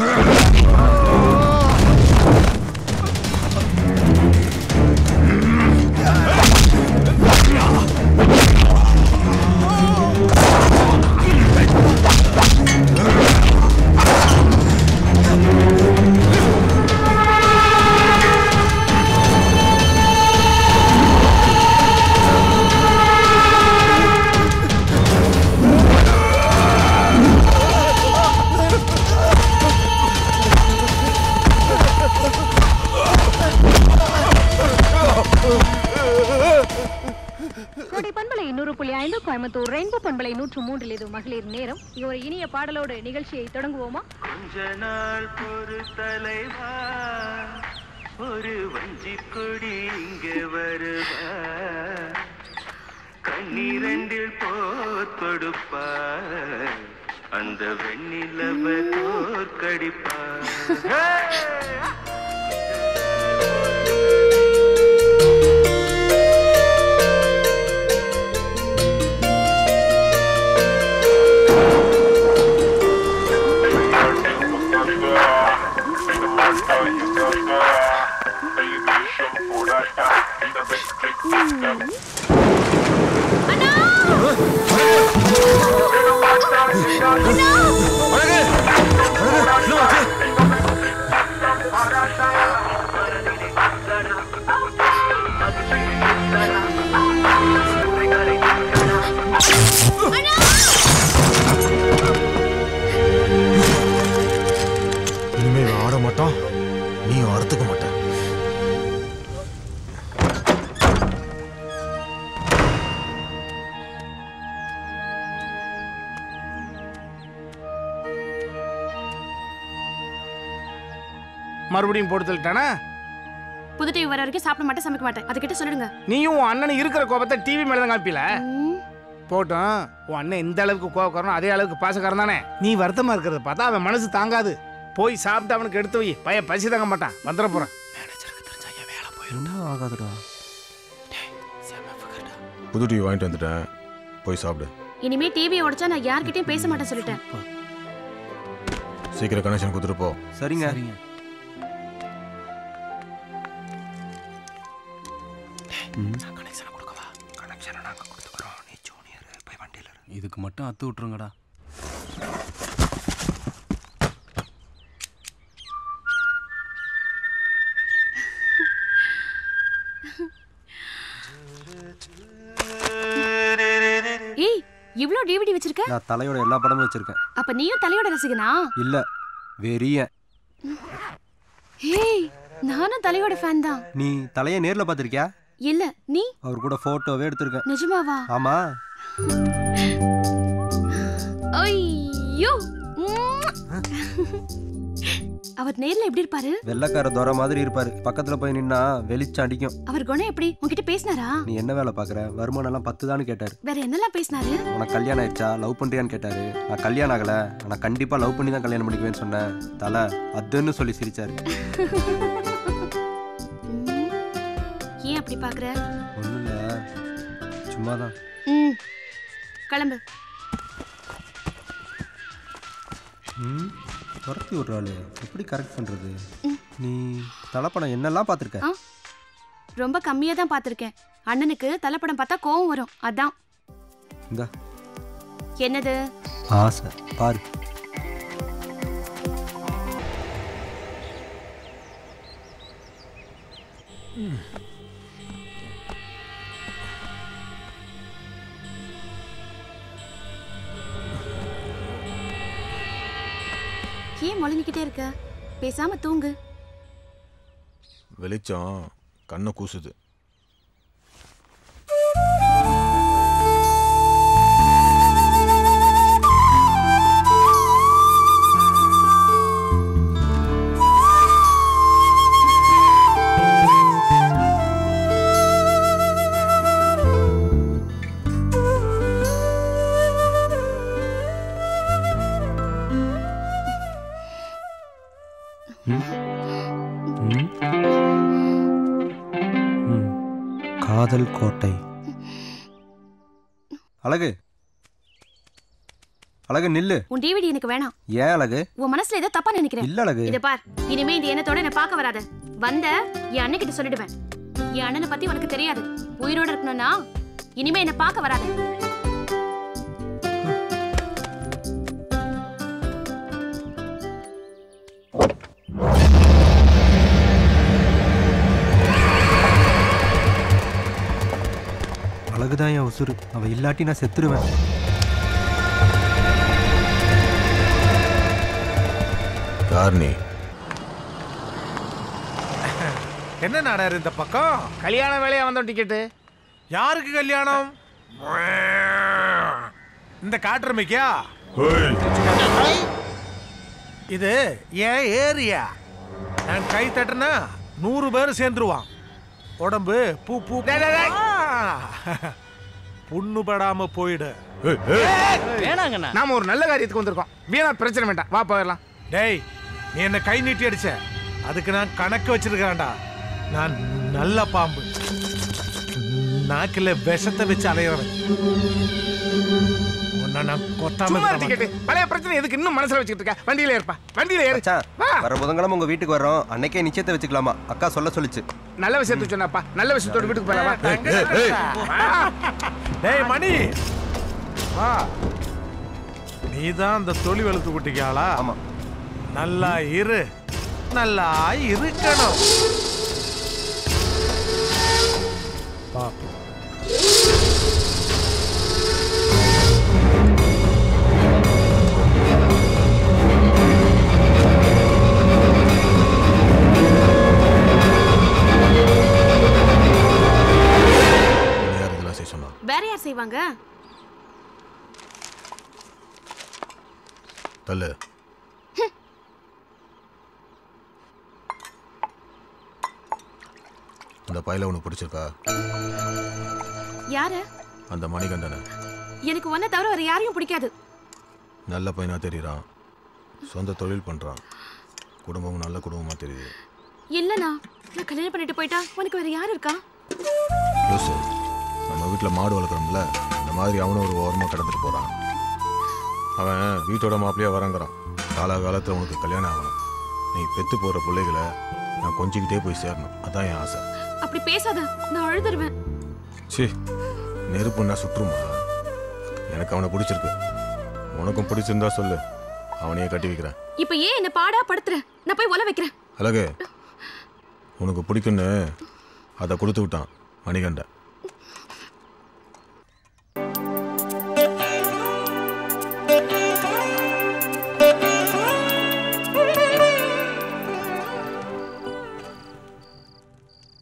கோடை பண்பலை நூறு புள்ளி ஐந்து கோயம்புத்தூர் ரெயின்போ பண்பலை நூற்று மூன்றில் இது மகளிர் நேரம் ஒரு இனிய பாடலோடு நிகழ்ச்சியை தொடங்குவோமா கொஞ்ச நாள் பொறு தலைவா ஒரு வஞ்சி கொடி இங்க வருவா கண்ணீரண்டில் போர் கொடுப்பா அந்த வெண்ணிலவ தோற்கடிப்பா இனிமே இவன் ஆட மாட்டான் நீ அறுத்துக்க மாட்ட மறுபடியும் போட்டு தள்ளிட்டானா புது டிவி வர வரைக்கும் சாப்பிட மாட்டேன் சமைக்க மாட்டேன் அதுக்கிட்ட சொல்லிடுங்க நீயும் உன் அண்ணன் இருக்கிற கோபத்தை டிவி மேல தான் காமிப்பில போட்டும் உன் அண்ணன் இந்த அளவுக்கு கோபக்காரனும் அதே அளவுக்கு பாசக்காரன் தானே நீ வருத்தமா இருக்கிறத பார்த்தா அவன் மனசு தாங்காது போய் சாப்பிட்டு அவனுக்கு எடுத்து வை பையன் பசி தாங்க மாட்டான் வந்துட போறான் ஆகாதுடா புது டிவி வாங்கிட்டு வந்துட்டேன் போய் சாப்பிடு இனிமே டிவியை உடைச்சா நான் யார்கிட்டயும் பேச மாட்டேன் சொல்லிட்டேன் சீக்கிரம் கனெக்ஷன் கொடுத்துட்டு போ சரிங்க இதுக்கு மட்டும் அத்து விட்டுருங்கடா ஏய் இவ்ளோ டிவிடி வச்சிருக்க நான் தலையோட எல்லா படமும் வச்சிருக்கேன் அப்ப நீயும் தலையோட ரசிகனா இல்ல வெறிய ஏய் நானும் தலையோட ஃபேன் தான் நீ தலைய நேர்ல பாத்திருக்கியா இல்ல நீ அவர் கூட போட்டோவே எடுத்திருக்கேன் நிஜமாவா ஆமா ஐயோ உம். அவர் நேர்ல எப்படி இருப்பாரு வெள்ளக்கார துறை மாதிரி இருப்பாரு பக்கத்துல போய் நின்னா வெளிச்சம் அடிக்கும் அவர் குணம் எப்படி உன்கிட்ட பேசினாரா நீ என்ன வேலை பாக்குற வருமானம் எல்லாம் பத்து தான்னு கேட்டாரு வேற என்னெல்லாம் பேசினாரு உனக்கு கல்யாணம் ஆயிடுச்சா லவ் பண்றியான்னு கேட்டாரு நான் கல்யாணம் ஆகல ஆனா கண்டிப்பா லவ் பண்ணி தான் கல்யாணம் பண்ணிக்குவேன்னு சொன்னேன் தலை அதுன்னு சொல்லி சிரிச்சாரு ஏன் அப்படி பாக்குற ஒண்ணும் இல்ல சும்மாதான் ம் கிளம்பு ம் துரத்தி விட்றாளு எப்படி கரெக்ட் பண்றது நீ தலைப்படம் என்னெல்லாம் பார்த்துருக்க ஆ ரொம்ப கம்மியா தான் பார்த்திருக்கேன் அண்ணனுக்கு தலைப்படம் பார்த்தா கோவம் வரும் அதான் இந்த என்னது ஆசை பாரு ஏன் முழங்கிக்கிட்டே இருக்க பேசாம தூங்கு வெளிச்சம் கண்ணை கூசுது காதல் கோட்டை அழகு அழகு நில்லு உன் டிவிடி எனக்கு வேணாம் ஏன் அழகு உன் மனசுல ஏதோ தப்பா நினைக்கிறேன் இல்ல அழகு இத பார் இனிமே இந்த எண்ணத்தோட என்ன பார்க்க வராத வந்த என் அண்ணன் கிட்ட சொல்லிடுவேன் என் அண்ணனை பத்தி உனக்கு தெரியாது உயிரோட இருக்கணும்னா இனிமே என்ன பார்க்க வராத அழகுதான் என் உசுறு அவ இல்லாட்டி நான் செத்துருவேன் கார்னி என்ன நாடாரு இந்த பக்கம் கல்யாண வேலையா வந்தோம் டிக்கெட்டு யாருக்கு கல்யாணம் இந்த காட்டுறமைக்கா இது ஏன் ஏரியா நான் கை தட்டுனா நூறு பேர் சேர்ந்துருவான் உடம்பு பூ பூ புண்ணு படாம போயிடு வேணாங்கண்ணா நாம ஒரு நல்ல காரியத்துக்கு வந்திருக்கோம் வீணா பிரச்சனை வேண்டாம் வா போயிடலாம் டேய் நீ என்ன கை நீட்டி அடிச்ச அதுக்கு நான் கணக்கு வச்சிருக்கிறேன்டா நான் நல்ல பாம்பு நாக்கில் விஷத்தை வச்சு அலையிறவன் உன்னை நான் கொத்தாம சும்மா இருக்க டிக்கெட்டு மாட்டேன். பழைய பிரச்சனை எதுக்கு இன்னும் மனசுல வச்சுக்கிட்டு இருக்க வண்டியில ஏற்பா வண்டியில ஏறு வர புதன்கிழமை உங்க வீட்டுக்கு வர்றோம் அன்னைக்கே நிச்சயத்தை வச்சுக்கலாமா அக்கா சொல்ல சொல்லுச்சு நல்ல விஷயத்தை சொன்னாப்பா நல்ல விஷயத்தோட வீட்டுக்கு போயிடலாம் வா. டேய் மணி வா நீதான் அந்த தொழில் வெளுத்து குட்டிக்கு ஆளா ஆமா நல்லா இரு நல்லா இருக்கணும் பாப்போம் யார் இதெல்லாம் செய்ய சொன்னா வேற யார் செய்வாங்க தள்ளு அந்த பையில உனக்கு பிடிச்சிருக்கா யாரு அந்த மணிகண்டனை எனக்கு ஒன்ன தவிர வேற யாரையும் பிடிக்காது நல்ல பையனா தெரியறான் சொந்த தொழில் பண்றான் குடும்பமும் நல்ல குடும்பமா தெரியுது இல்லண்ணா நான் கல்யாணம் பண்ணிட்டு போயிட்டா உனக்கு வேற யார் இருக்கா யோசு நம்ம வீட்டில் மாடு வளர்க்குறோம்ல இந்த மாதிரி அவனும் ஒரு ஓரமாக கடந்துட்டு போகிறான் அவன் வீட்டோட மாப்பிள்ளையா வரங்கிறான் காலாகாலத்தில் உனக்கு கல்யாணம் ஆகணும் நீ பெத்து போகிற பிள்ளைகளை நான் கொஞ்சிக்கிட்டே போய் சேரணும் அதான் என் ஆசை அப்படி பேசாத நான் அழுதுருவேன் சி நெருப்புன்னா சுற்றுமா எனக்கு அவனை பிடிச்சிருக்கு உனக்கும் பிடிச்சிருந்தா சொல்லு அவனையே கட்டி வைக்கிறேன் இப்ப ஏன் என்ன பாடா படுத்துற நான் போய் ஒல வைக்கிறேன் அழகு உனக்கு பிடிக்குன்னு அதை கொடுத்து விட்டான் மணிகண்டன்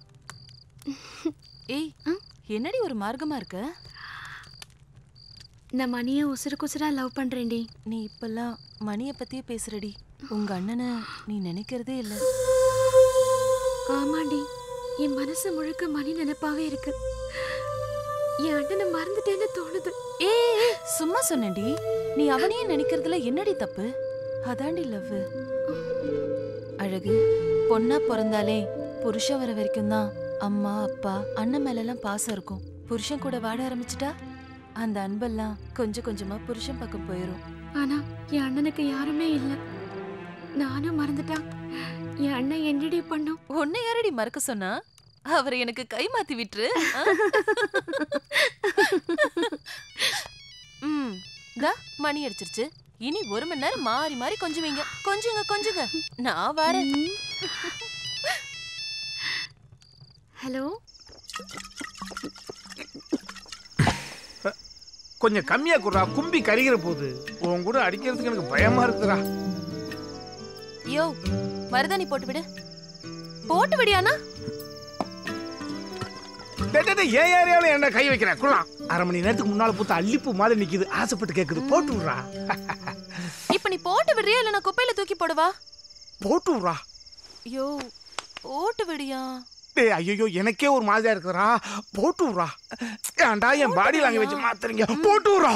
ஏய் என்னடி ஒரு மார்க்கமா இருக்க நான் மணியை உசுருக்கு உசுரா லவ் பண்றேன்டி நீ இப்பெல்லாம் மணியை பத்தியே பேசுறடி உங்க அண்ணனை நீ நினைக்கிறதே இல்ல ஆமாண்டி என் மனசு முழுக்க மணி நினைப்பாவே இருக்கு என் அண்ணனை மறந்துட்டேன்னு தோணுது ஏ சும்மா சொன்னேன்டி நீ அவனையே நினைக்கிறதுல என்னடி தப்பு அதாண்டி லவ் அழகு பொண்ணா பிறந்தாலே புருஷன் வர வரைக்கும் தான் அம்மா அப்பா அண்ணன் மேலெல்லாம் பாசம் இருக்கும் புருஷன் கூட வாட ஆரம்பிச்சிட்டா அந்த அன்பெல்லாம் கொஞ்சம் கொஞ்சமா புருஷன் பக்கம் போயிடும் ஆனா என் அண்ணனுக்கு யாருமே இல்ல நானும் மறந்துட்டான் என் அண்ணன் என்னடி பண்ணும் உன்னை யாரடி மறக்க சொன்னா அவர் எனக்கு கை மாத்தி விட்டுரு ஆ? ம் தா மணி அடிச்சிருச்சு இனி ஒரு மணி நேரம் மாறி மாறி கொஞ்சுவீங்க கொஞ்சுங்க கொஞ்சுங்க நான் வரேன் ஹலோ கொஞ்சம் கம்மியா குடுறா கும்பி கரிகிற போது உன் கூட அடிக்கிறதுக்கு எனக்கு பயமா இருக்குடா யோ மருதாணி போட்டு விடு போட்டு விடியானா டேய், டேய், டேய், ஏன் ஏரியாவில் என்ன கை வைக்கிற குலாம் அரை மணி நேரத்துக்கு முன்னால பூத்த அல்லிப்பூ மாதிரி நிக்குது ஆசைப்பட்டு கேக்குது போட்டு விடுறா இப்ப நீ போட்டு விடுறியா இல்ல நான் குப்பையில தூக்கி போடவா போட்டு விடுறா யோ போட்டு விடியா டேய் ஐயோ எனக்கே ஒரு மாதிரியா இருக்குறா போட்டு விடுறா ஏன்டா என் பாடி லாங்குவேஜ் மாத்துறீங்க போட்டு விடுறா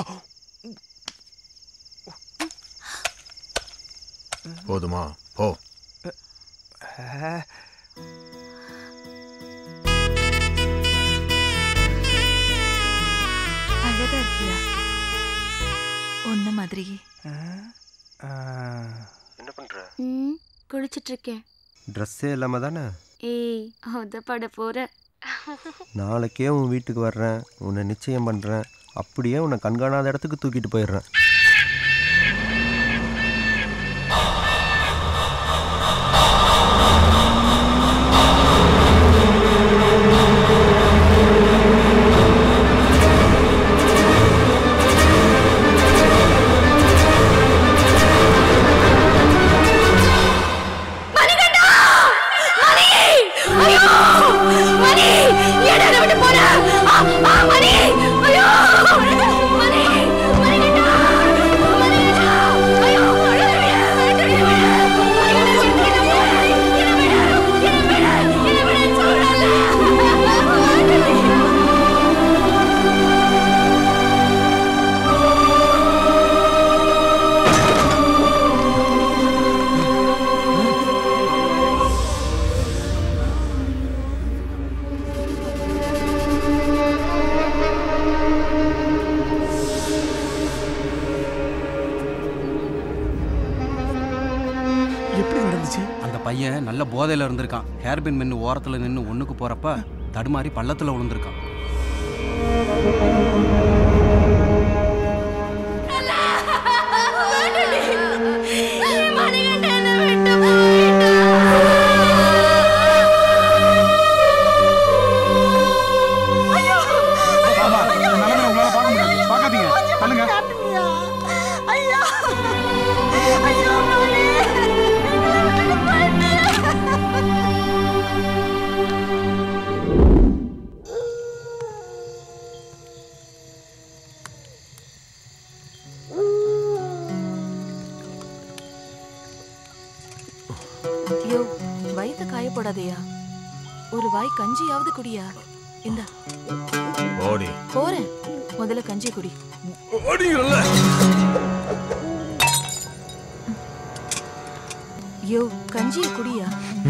போதுமா போ அழகா இருக்கியா உன்ன மாதிரி என்ன பண்ற ம் குளிச்சிட்டு இருக்கேன் ட்ரெஸ்ஸே இல்லாம தானே ஏய் அவதப்பட போற நாளைக்கே உன் வீட்டுக்கு வர்றேன் உன்னை நிச்சயம் பண்ணுறேன் அப்படியே உன்னை கண்காணாத இடத்துக்கு தூக்கிட்டு போயிடுறேன் மணிகண்டா மணி ஐயோ மணி ஏடா விட்டு போற ஆ, ஆ, மணி ஐயோ மணி மணிகண்டா மணிகண்டா ஐயோ எப்படி நடந்துச்சு அந்த பையன் நல்ல போதையில இருந்திருக்கான் ஹேர்பின் மென்னு ஓரத்துல நின்று ஒண்ணுக்கு போறப்ப தடுமாறி பள்ளத்துல விழுந்திருக்கான் ஆமா இந்த நிலைமை உங்களால பார்க்க முடியாது பார்க்காதீங்க பண்ணுங்க ஐயோ ஐயோ யோ வயித்த காயப்படாதயா ஒரு வாய் கஞ்சியாவது குடியா இந்த ஓடி போறேன் முதல்ல கஞ்சி குடி ஓடிங்கல்ல யோ கஞ்சிய குடியா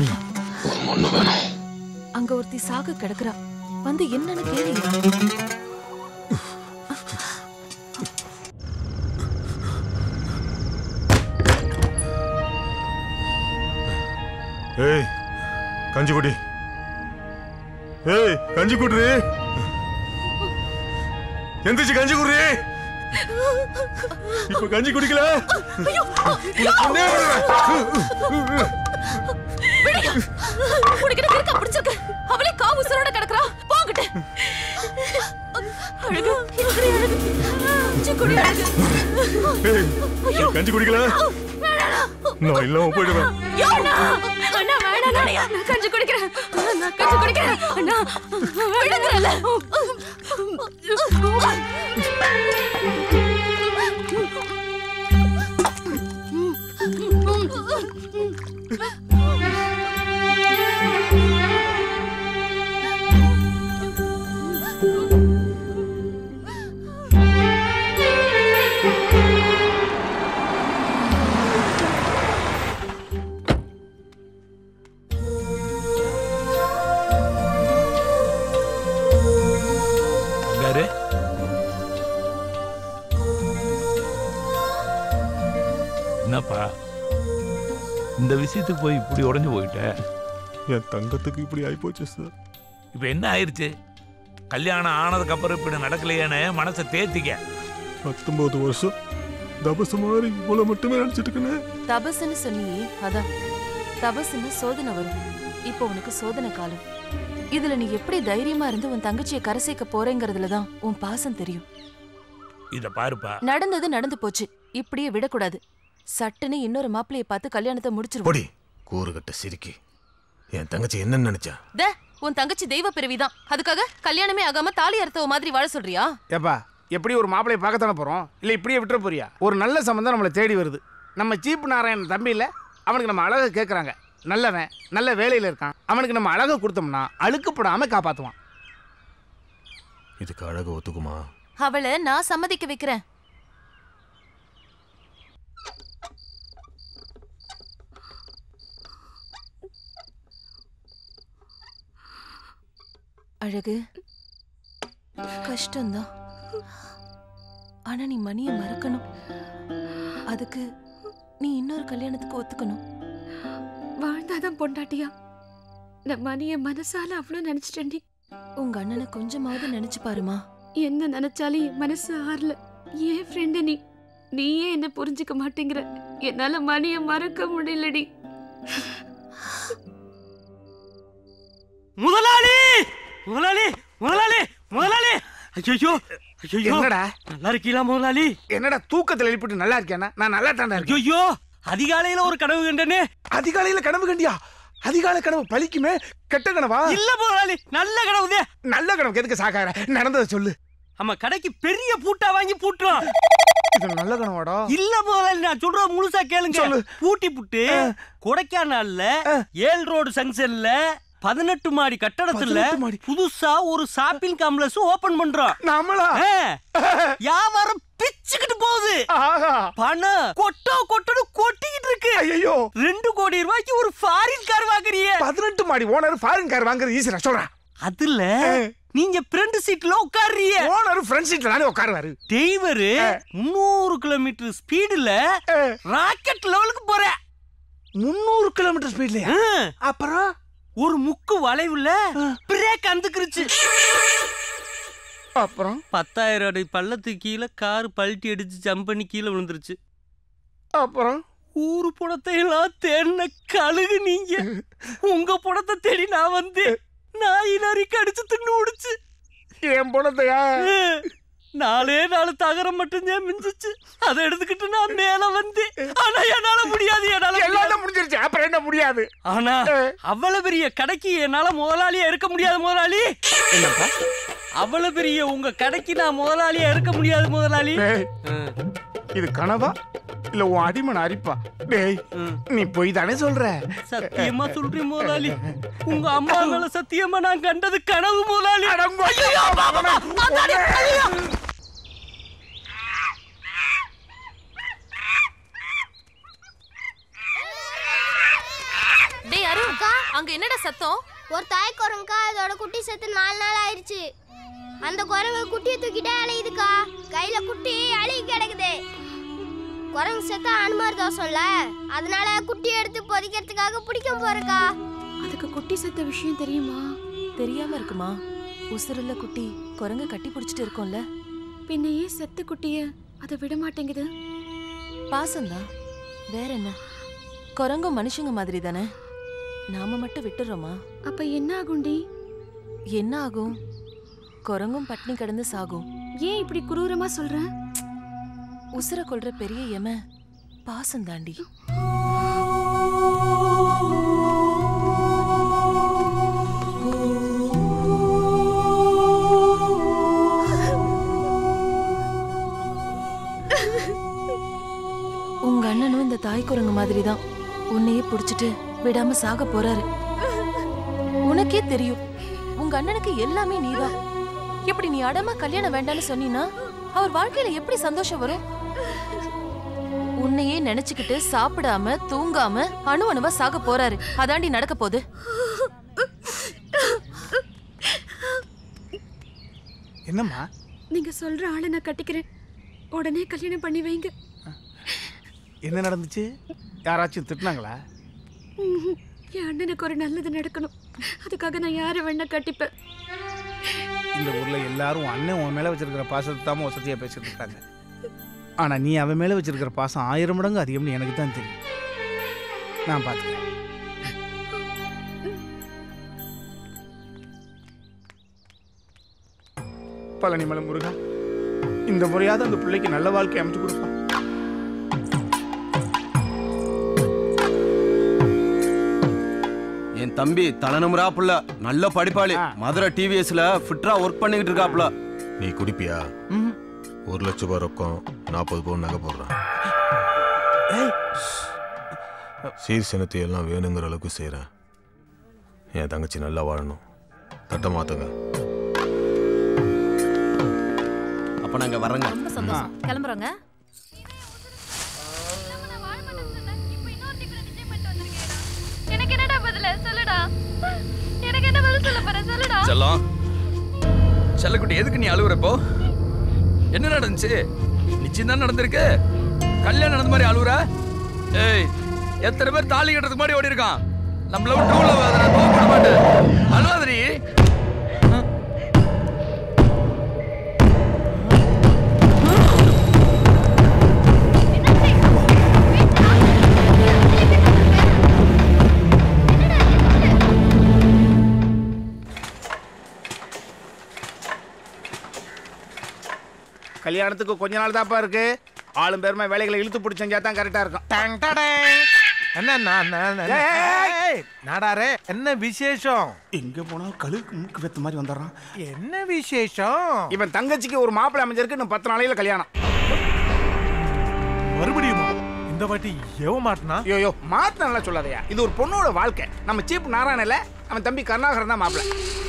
அங்க ஒருத்தி சாக கிடக்குறா வந்து என்னன்னு கேளுயா ஏய் கஞ்சி குடி ஏய் கஞ்சி குடுறி எந்திரிச்சு கஞ்சி குடுறி இப்ப கஞ்சி குடிக்கல உன்னை கொன்னே விடுவேன். உனக்கு இருக்க பிடிச்சிருக்கு அவளே காவு உசுரோட கிடக்குறா போங்கிட்டு அழகு இருக்கிற அழகு கஞ்சி குடி அழகு ஏய், கஞ்சி குடிக்கல நான் இல்லாம போயிடுவேன் யோ, அண்ணா அண்ணா வேணாம் அண்ணா, நான் கஞ்சி குடிக்கிறேன் நான் கஞ்சி குடிக்கிறேன் அண்ணா விடுங்கறல என்னப்பா இந்த விஷயத்துக்கு போய் இப்படி உடஞ்சு போயிட்ட என் தங்கத்துக்கு இப்படி ஆயிப்போச்சு சார் இப்போ என்ன ஆயிடுச்சு கல்யாணம் ஆனதுக்கு அப்புறம் இப்படி நடக்கலையேன்னு மனசை தேத்திக்க பத்தொன்பது வருஷம் தபசு மாதிரி இவ்வளவு மட்டுமே நினைச்சிட்டு இருக்கேனே தபசுன்னு சொன்னியே அதான் தபசுன்னு சோதனை வரும் இப்போ உனக்கு சோதனை காலம் இதுல நீ எப்படி தைரியமா இருந்து உன் தங்கச்சியை கரை சேர்க்க போறேங்கிறதுல தான் உன் பாசம் தெரியும் இத பாருப்பா நடந்தது நடந்து போச்சு இப்படியே விடக்கூடாது சட்டுன்னு இன்னொரு மாப்பிளைய பார்த்து கல்யாணத்தை முடிச்சிருவோம் பொடி கூறுகட்ட சிரிக்கி என் தங்கச்சி என்னன்னு நினைச்சா தே, உன் தங்கச்சி தெய்வ பிறவிதான் அதுக்காக கல்யாணமே ஆகாம தாலி அறுத்தவ மாதிரி வாழ சொல்றியா ஏப்பா எப்படி ஒரு மாப்பிளைய பார்க்கத்தானே போறோம் இல்ல இப்படியே விட்டுற போறியா ஒரு நல்ல சம்பந்தம் நம்மளை தேடி வருது நம்ம சீப் நாராயணன் தம்பி இல்ல அவனுக்கு நம்ம அழகை கேட்குறாங்க நல்லவன் நல்ல வேலையில இருக்கான் அவனுக்கு நம்ம அழகை கொடுத்தோம்னா அழுக்குப்படாம காப்பாத்துவான் இதுக்கு அழகு ஒத்துக்குமா அவளை நான் சம்மதிக்க வைக்கிறேன் அழகு கஷ்டம்தான் ஆனா நீ மணியை மறக்கணும் அதுக்கு நீ இன்னொரு கல்யாணத்துக்கு ஒத்துக்கணும் வாழ்ந்தாதான் பொண்டாட்டியா நான் மணிய மனசால அவ்வளவு நினைச்சிட்டேன்டி உங்க அண்ணனை கொஞ்சமாவது நினைச்சு பாருமா என்ன நினைச்சாலும் என் மனசு ஆறல ஏன் ஃப்ரெண்டு நீ நீயே என்ன புரிஞ்சுக்க மாட்டேங்கிற என்னால மணிய மறக்க முடியலடி முதலாளி முதலாளி முதலாளி முதலாளி ஐயோ ஐயோ என்னடா நல்லா இருக்கீங்களா முதலாளி என்னடா தூக்கத்துல எழுப்பிட்டு நல்லா இருக்கேனா நான் நல்லா தாண்டா இருக்கேன் ஐயோ அதிகாலையில ஒரு கனவு கண்டனே அதிகாலையில கனவு கண்டியா அதிகாலை கனவு பலிக்குமே கெட்ட கனவா இல்ல முதலாளி நல்ல கனவுதே நல்ல கனவு எதுக்கு சாக்கார நடந்ததை சொல்லு நம்ம கடைக்கு பெரிய பூட்டா வாங்கி பூட்டுறோம் இது நல்ல கனவாடா இல்ல முதலாளி நான் சொல்ற முழுசா கேளுங்க பூட்டி புட்டு கொடைக்கானல்ல ஏல் ரோடு ஜங்ஷன்ல பதினெட்டு மாடி கட்டடத்துல புதுசா ஒரு ஷாப்பிங் காம்ப்ளெக்ஸ் ஓபன் பண்றோம் நம்மளா வியாபாரம் பிச்சுக்கிட்டு போகுது பணம் கொட்டோ கொட்டோன்னு கொட்டிக்கிட்டு இருக்கு ஐயோ ரெண்டு கோடி ரூபாய்க்கு ஒரு ஃபாரின் கார் வாங்குறிய பதினெட்டு மாடி ஓனர் ஃபாரின் கார் வாங்குறது ஈஸியா சொல்றேன் அதுல நீங்க ஃப்ரண்ட் சீட்ல உட்கார்றீங்க ஓனர் ஃப்ரண்ட் சீட்ல தானே உட்காருவாரு டிரைவர் முந்நூறு கிலோமீட்டர் ஸ்பீடுல ராக்கெட் லெவலுக்கு போற முந்நூறு கிலோமீட்டர் ஸ்பீட்லயா அப்புறம் ஒரு முக்கு வளைவுல பிரேக் அந்துக்குருச்சு அப்புறம் பத்தாயிரம் அடி பள்ளத்துக்கு கீழே கார் பல்ட்டி அடிச்சு ஜம்ப் பண்ணி கீழே விழுந்துருச்சு அப்புறம் ஊரு புடத்தை எல்லாம் தேடின கழுகு நீங்க உங்க புடத்தை தேடி நான் வந்து நாய் நரிக்கு அடிச்சு தின்னு உடிச்சு என் புடத்தையா நாலே நாலு தகரம் மட்டும்தான் மிஞ்சிச்சு அதை எடுத்துக்கிட்டு நான் மேல வந்து ஆனா என்னால முடியாது என்னால எல்லாம் முடிஞ்சிருச்சு அப்புறம் என்ன முடியாது ஆனா அவ்வளவு பெரிய கடைக்கு என்னால முதலாளியா இருக்க முடியாது முதலாளி என்னப்பா அவ்வளவு பெரிய உங்க கடைக்கு நான் முதலாளியா இருக்க முடியாது முதலாளி டேய், இது கனவா இல்ல உன் அடிமன் அரிப்பா டேய் நீ போய் தானே சொல்ற சத்தியமா சொல்றேன் முதலாளி உங்க அம்மா மேல சத்தியமா நான் கண்டது கனவு முதலாளி ஐயோ, பாப்பா, அதானே, ஐயோ. டேய் அருண் அங்க என்னடா சத்தம் ஒரு தாய் குரங்கா அதோட குட்டி செத்து நாலு நாள் ஆயிருச்சு அந்த குரங்கு குட்டியை தூக்கிட்டே அலையுதுக்கா கையில குட்டி அழுகி கிடக்குது குரங்கு செத்த அனுமார் தோசம்ல அதனால குட்டியை எடுத்து பொதிக்கிறதுக்காக பிடிக்க போறக்கா அதுக்கு குட்டி செத்த விஷயம் தெரியுமா தெரியாம இருக்குமா உசுருள்ள குட்டி குரங்க கட்டி பிடிச்சிட்டு இருக்கோம்ல பின்ன ஏன் செத்த குட்டிய அதை விட மாட்டேங்குது பாசம்தான் வேற என்ன குரங்கும் மனுஷங்க மாதிரி தானே நாம மட்டும் விட்டுறோமா அப்ப என்ன ஆகும்டி என்ன ஆகும் குரங்கும் பட்னி கிடந்து சாகும் ஏன் இப்படி குரூரமா சொல்ற உசுர கொள்ற பெரிய எம பாசம் தாண்டி உங்க அண்ணனும் இந்த தாய் குரங்கு மாதிரி தான் உன்னையே புடிச்சிட்டு விடாம சாக போறாரு உனக்கே தெரியும் உங்க அண்ணனுக்கு எல்லாமே நீதான் இப்படி நீ அடமா கல்யாணம் வேண்டாம்னு சொன்னீன்னா அவர் வாழ்க்கையில எப்படி சந்தோஷம் வரும் உன்னையே நினைச்சுக்கிட்டு சாப்பிடாம தூங்காம அணு அணுவா சாக போறாரு அதாண்டி நடக்க போகுது என்னம்மா நீங்க சொல்ற ஆளை நான் கட்டிக்கிறேன் உடனே கல்யாணம் பண்ணி வைங்க என்ன நடந்துச்சு யாராச்சும் திட்டினாங்களா ம்ஹும். என் அண்ணனுக்கு ஒரு நல்லது நடக்கணும் அதுக்காக நான் யாரை வேணா கட்டிப்பேன் இந்த ஊர்ல எல்லாரும் அண்ணன் உன் மேல வச்சிருக்கிற பாசத்தை தான் வசதியா பேசிட்டு இருக்காங்க ஆனா நீ அவன் மேல வச்சிருக்கிற பாசம் ஆயிரம் மடங்கு அதிகம்னு எனக்கு தான் தெரியும் நான் பார்த்துக்கிறேன் பழனிமலை முருகா இந்த முறையாவது அந்த பிள்ளைக்கு நல்ல வாழ்க்கை அமைச்சு கொடுப்பா என் தம்பி தலைநமுறா புள்ள நல்ல படிப்பாளி மதுரை டிவிஎஸ்ல ஃபிட்ரா ஒர்க் பண்ணிக்கிட்டு இருக்காப்புல நீ குடிப்பியா ஒரு லட்ச ரூபாய் ரொக்கம் நாற்பது பவுன் நகை போடுறேன் சீர் சினத்தை எல்லாம் வேணுங்கிற அளவுக்கு செய்கிறேன் என் தங்கச்சி நல்லா வாழணும் தட்ட மாத்துங்க அப்ப நாங்க வர்றோங்க ரொம்ப சந்தோஷம் கிளம்புறோங்க எனக்கு என்னடா பதில சொல்லுடா எனக்கு என்ன பதில் சொல்ல போற சொல்லுடா செல்லம் செல்லக்குட்டி எதுக்கு நீ அழுவுறப்போ என்ன நடந்துச்சு நிச்சயம் தான் நடந்திருக்கு கல்யாணம் நடந்த மாதிரி அழுவுற ஏய் எத்தனை பேர் தாலி கட்டுறதுக்கு முன்னாடி ஓடி இருக்கான் நம்மள விட்டு உள்ள நான் கோவப்பட மாட்டேன் அழுவாதடி கல்யாணத்துக்கு கொஞ்ச நாள் தான்ப்பா இருக்கு ஆளும் பெருமை வேலைகளை இழுத்து பிடிச்சி செஞ்சா தான் கரெக்டா இருக்கும் டங் டடங். என்ன நான், நான், நான், ஏய், ஏய், நாடாரே என்ன விசேஷம் எங்க போனாலும் கழுக்கு மூக்கு வெத்த மாதிரி வந்துடுறான் என்ன விசேஷம் இவன் தங்கச்சிக்கு ஒரு மாப்பிள்ளை அமைஞ்சிருக்கு இன்னும் பத்து நாளையில கல்யாணம் மறுபடியுமா இந்த வாட்டி எவ மாட்டினா ஐயோ மாத்த நல்லா சொல்லாதயா இது ஒரு பொண்ணோட வாழ்க்கை நம்ம சீப் நாராயணல அவன் தம்பி கருணாகரன் தான் மாப்பிள்ளை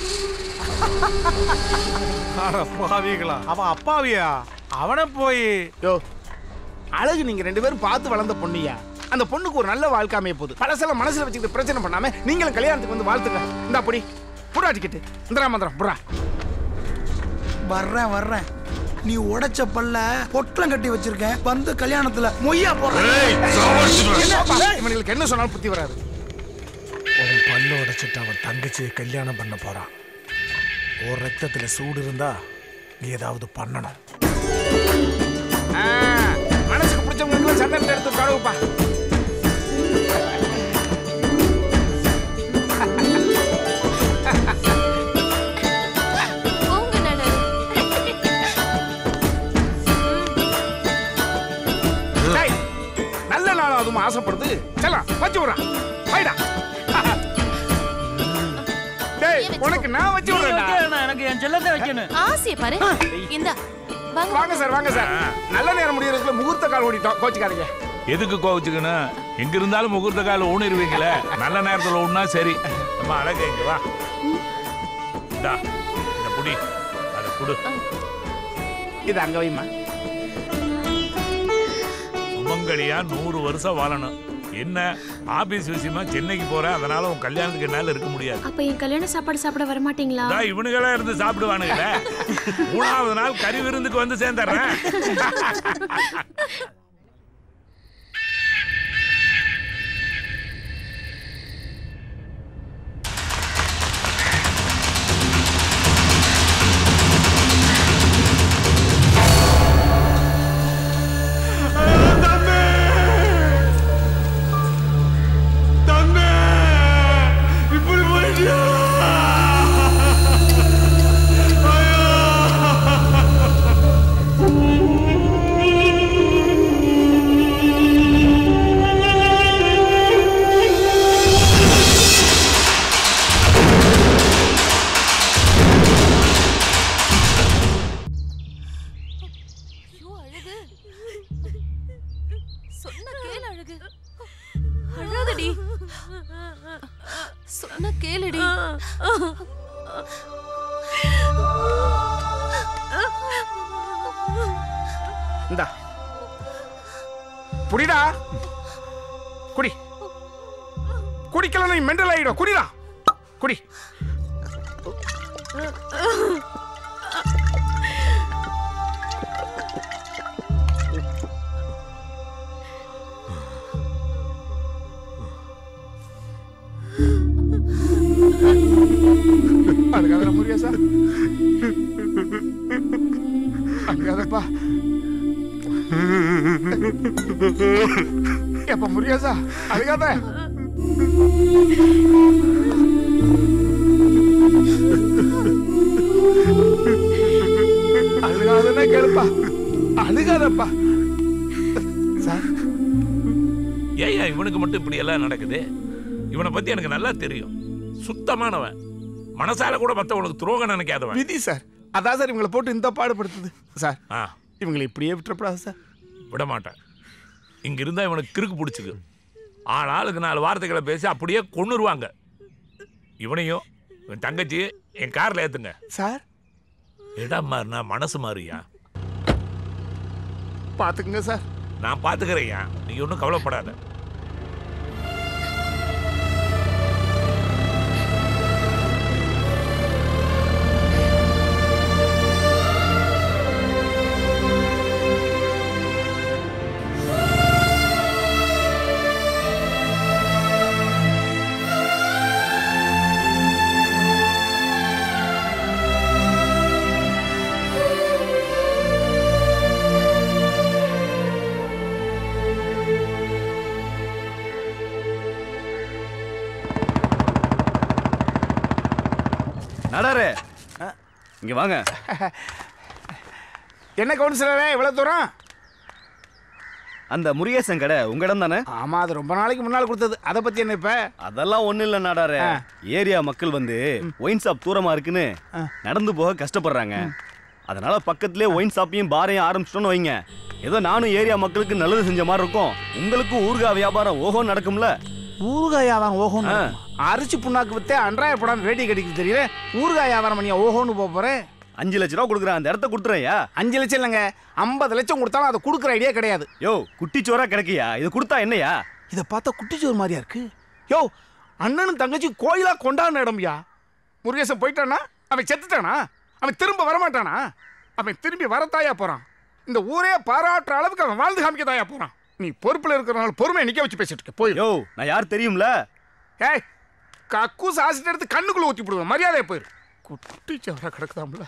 அட பாவிகளா அவன் அப்பாவியா அவனை போய் யோ அழகு நீங்க ரெண்டு பேரும் பார்த்து வளர்ந்த பொண்ணியா அந்த பொண்ணுக்கு ஒரு நல்ல வாழ்க்கை அமைய போகுது பழசெல்லாம் மனசுல வச்சுக்கிட்டு பிரச்சனை பண்ணாம நீங்களும் கல்யாணத்துக்கு வந்து வாழ்த்துங்க இந்தா பொடி புடா டிக்கெட்டு இந்திரா மந்திரம் புடா வர்றேன் வர்றேன் நீ உடைச்ச பல்ல பொட்டலம் கட்டி வச்சிருக்கேன் வந்து கல்யாணத்துல மொய்யா போடுறேன் என்னப்பா, இவனுங்களுக்கு என்ன சொன்னாலும் புத்தி வராது உன் பல்ல உடைச்சிட்டு அவன் தங்கச்சியை கல்யாணம் பண்ண போறான் ஒரு ரத்தத்துல சூடு இருந்தா நீ ஏதாவது பண்ணணும் ஆ, மனசுக்கு பிடிச்சவங்களுக்கு சண்டை எடுத்து கழுவுப்பா போங்க நானு டேய், நல்ல நாளும் அதுவும் ஆசைப்படுது செல்லாம் வச்சு விடுறான் வைடா டேய் உனக்கு நான் வச்சு நீ விடுறேன்டா வைக்கணும், எனக்கு என் செல்லத்தை வைக்கணும் ஆசைய பாரு இந்த வாங்க வாங்க சார் வாங்க சார் நல்ல நேரம் முடியறதுக்குள்ள முகூர்த்த கால் ஓடிட்டோம் கோச்சுக்காதீங்க எதுக்கு கோவச்சுக்கணும் எங்க இருந்தாலும் முகூர்த்த கால ஊனிருவீங்களே நல்ல நேரத்துல ஊனா சரி நம்ம அழக இங்க வா இந்தா இந்த புடி அதை குடு இது அங்க வைமா சுமங்கலியா நூறு வருஷம் வாழணும் என்ன ஆபீஸ் விஷயமா சென்னைக்கு போறேன் அதனால உன் கல்யாணத்துக்கு என்னால இருக்க முடியாது அப்ப என் கல்யாண சாப்பாடு சாப்பிட வர மாட்டீங்களா இதா இவனுங்களா இருந்து சாப்பிடுவானுங்களே மூணாவது நாள் கறி விருந்துக்கு வந்து சேர்ந்துடுறேன் தம்பி இப்படி போயிட்டியா ஐயோ அழகு சொன்ன கேளு அழகு அழாதடி சொன்ன கேளுடி இந்தா புடிடா குடி குடிக்கலாம் நீ மெண்டல் ஆயிடும் குடிடா குடி எப்ப முருகேசா அழுகாத அழுகாதன்னா கேளுப்பா அழுகாதப்பா சார் ஏன் ஏன் இவனுக்கு மட்டும் இப்படி எல்லாம் நடக்குது இவனை பத்தி எனக்கு நல்லா தெரியும் சுத்தமானவன் மனசால கூட மத்தவனுக்கு துரோகம் நினைக்காதவன் விதி சார் அதான் சார் இவங்களை போட்டு இந்த பாடுபடுத்துது சார் ஆ இவங்களை இப்படியே விட்டுறப்படாது சார் விட மாட்டேன் இங்க இருந்தா இவனுக்கு கிறுக்கு பிடிச்சிக்கு ஆள் ஆளுக்கு நாலு வார்த்தைகளை பேசி அப்படியே கொன்னுருவாங்க இவனையும் இவன் தங்கச்சி என் கார்ல ஏத்துங்க சார் இடம் மாறினா மனசு மாறியா பாத்துக்குங்க சார் நான் பாத்துக்கிறேன்யா நீ ஒன்றும் கவலைப்படாத நடாரு இங்க வாங்க என்ன கவுன்சிலரே இவ்வளவு தூரம் அந்த முருகேசன் கடை உங்க இடம் தானே ஆமா அது ரொம்ப நாளைக்கு முன்னால் கொடுத்தது அதை பத்தி என்ன இப்ப அதெல்லாம் ஒண்ணும் இல்ல நாடாரு ஏரியா மக்கள் வந்து ஒயின் ஷாப் தூரமா இருக்குன்னு நடந்து போக கஷ்டப்படுறாங்க அதனால பக்கத்துலயே ஒயின் ஷாப்பையும் பாரையும் ஆரம்பிச்சிட்டோன்னு வைங்க ஏதோ நானும் ஏரியா மக்களுக்கு நல்லது செஞ்ச மாதிரி இருக்கும் உங்களுக்கும் ஊறுகாய் வியாபாரம் ஓஹோ நடக்கும்ல ஊறுகாய் வியாபாரம் ஓஹோன்னு அரிசி புண்ணாக்கு வித்தே அன்றாய படம் வேட்டி கடிக்க தெரியல ஊறுகாய் வியாபாரம் பண்ணியா ஓஹோன்னு போக போறேன் அஞ்சு லட்ச ரூபா கொடுக்குறேன் அந்த இடத்த கொடுத்துறையா அஞ்சு லட்சம் இல்லைங்க ஐம்பது லட்சம் கொடுத்தாலும் அதை கொடுக்குற ஐடியா கிடையாது யோ குட்டிச்சோரா கிடைக்கியா இது கொடுத்தா என்னையா இதை பார்த்தா குட்டிச்சோறு மாதிரியா இருக்கு யோ அண்ணனும் தங்கச்சி கோயிலா கொண்டாடின இடம்யா முருகேசன் போயிட்டானா அவன் செத்துட்டானா அவன் திரும்ப வரமாட்டானா அவன் திரும்பி வரத்தாயா போறான் இந்த ஊரே பாராட்டுற அளவுக்கு அவன் வாழ்ந்து காமிக்க தாயா போறான் நீ பொறுப்புல இருக்கிறனால பொறுமையை நிக்க வச்சு பேசிட்டு இருக்க போயிரு யோ நான் யார் தெரியும்ல ஏய் கக்கூஸ் ஆசிட் எடுத்து கண்ணுக்குள்ள ஊத்தி விடுவேன் மரியாதையை போயிரு குட்டிச்சவரா கிடக்குதாம்ல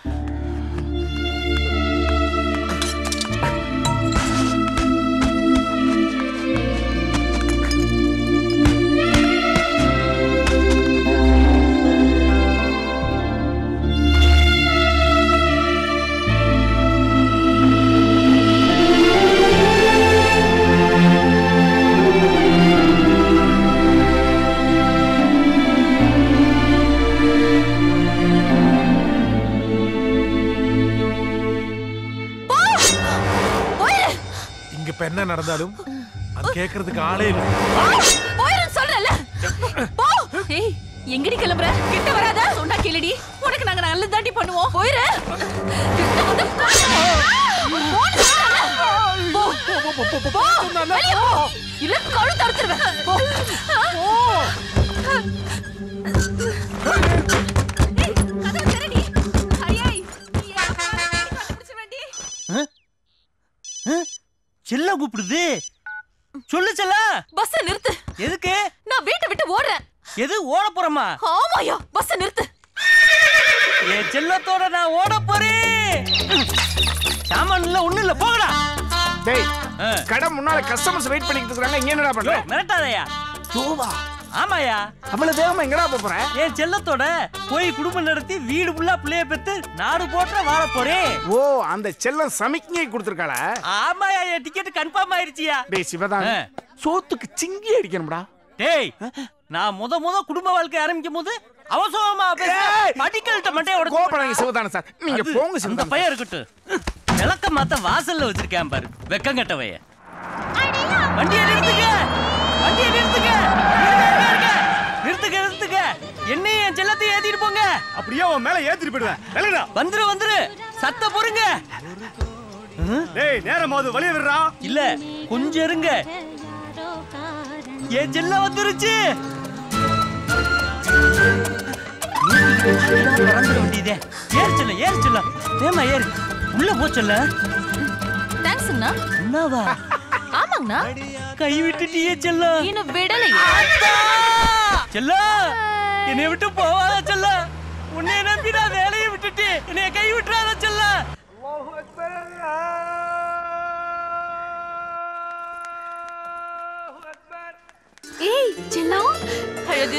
இங்க இப்ப என்ன நடந்தாலும் அது கேட்கறதுக்கு ஆளே இல்லை போயிரும் சொல்றல போ ஏய் எங்கடி கிளம்புற கிட்ட வராத சொன்னா கேளுடி உனக்கு நாங்க நல்ல தாண்டி பண்ணுவோம் போயிரு கிட்ட வந்து போன்னு சொல்றேன்ல. போ. போ. வெளிய போ. இல்ல கழுத்து அறுத்துருவேன். போ. ஏய், கதவை திறடி. அடியாய். நீ யாரா வேடி கண்டுபிடிச்சிருவேன்டி. செல்ல கூப்பிடுது சொல்லு செல்ல பஸ்ஸை நிறுத்து எதுக்கு நான் வீட்டை விட்டு ஓடுறேன் எது ஓட போறமா ஆமாயா பஸ்ஸை நிறுத்து என் செல்லத்தோட நான் ஓட போறேன் சாமான் இல்ல ஒண்ணு இல்ல போகடா டேய் கடை முன்னால கஸ்டமர்ஸ் வெயிட் பண்ணிட்டு இருக்காங்க இங்க என்னடா பண்ற மிரட்டாதயா யோவா ஆமாயா அவ்வளவு வேகமா எங்கடா போப் போற என் செல்லத்தோட போய் குடும்பம் நடத்தி வீடு ஃபுல்லா பிள்ளைய பெத்து நாடு போட்ட வாழ போறேன் ஓ அந்த செல்லம் சமிக்ஞை கொடுத்துருக்காள ஆமாயா என் டிக்கெட் கன்ஃபார்ம் ஆயிருச்சியா டேய் சிவதான் சோத்துக்கு சிங்கி அடிக்கணும்டா டேய் நான் முத முத குடும்ப வாழ்க்கை ஆரம்பிக்கும் போது அவசரமா படிக்கல்ட்ட மண்டைய உடைச்சு கோபப்படாதீங்க சிவதான சார் நீங்க அது போங்க அந்த சிவதான பையன் இருக்கட்டும் விளக்க மாத்த வாசல்ல வச்சிருக்கேன் பாரு வெக்கங்கட்டவைய வண்டியை நிறுத்துங்க வண்டியை நிறுத்துங்க இருங்க, இருங்க, இருங்க. நிறுத்துங்க நிறுத்துங்க என்னையும் என் செல்லத்தையும் ஏத்திட்டு போங்க அப்படியே உன் மேல ஏத்திட்டு போயிடுவேன் விலகுடா. வந்துரு வந்துரு சத்த பொறுங்க டேய் நேரம் போது வழிய விடுறா இல்ல கொஞ்சம் இருங்க என் செல்ல வந்துருச்சு பறந்துட வேண்டியதே ஏறு செல்ல ஏறு செல்ல ஏமா ஏறு உள்ள போ செல்ல தேங்க்ஸ்ண்ணா என்னவா ஆமாங்கண்ணா கை விட்டுட்டியே செல்ல இன்னும் விடலையே செல்ல என்னை விட்டு போவாத செல்ல உன்னை நம்பி நான் வேலையை விட்டுட்டு என்னைய கை விட்டுறாத செல்ல செல்லம் அழகு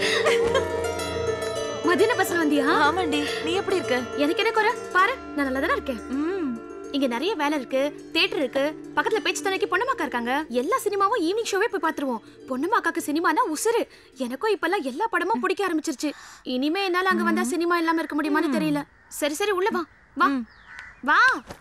மதியான பஸ்ல வந்தியா ஆமாண்டி நீ எப்படி இருக்க எனக்கு என்ன குறை பாரு நான் நல்லா தானே இருக்கேன் இங்க நிறைய வேலை இருக்கு தியேட்டர் இருக்கு பக்கத்துல பேச்சு துணைக்கு பொன்னமாக்கா இருக்காங்க எல்லா சினிமாவும் ஈவினிங் ஷோவே போய் பாத்துருவோம் பொன்னமாக்காக்கு சினிமானா உசுரு எனக்கும் இப்பெல்லாம் எல்லா படமும் பிடிக்க ஆரம்பிச்சிருச்சு இனிமே என்னால அங்க வந்தா சினிமா இல்லாம இருக்க முடியுமான்னு தெரியல சரி சரி உள்ள வா வா வா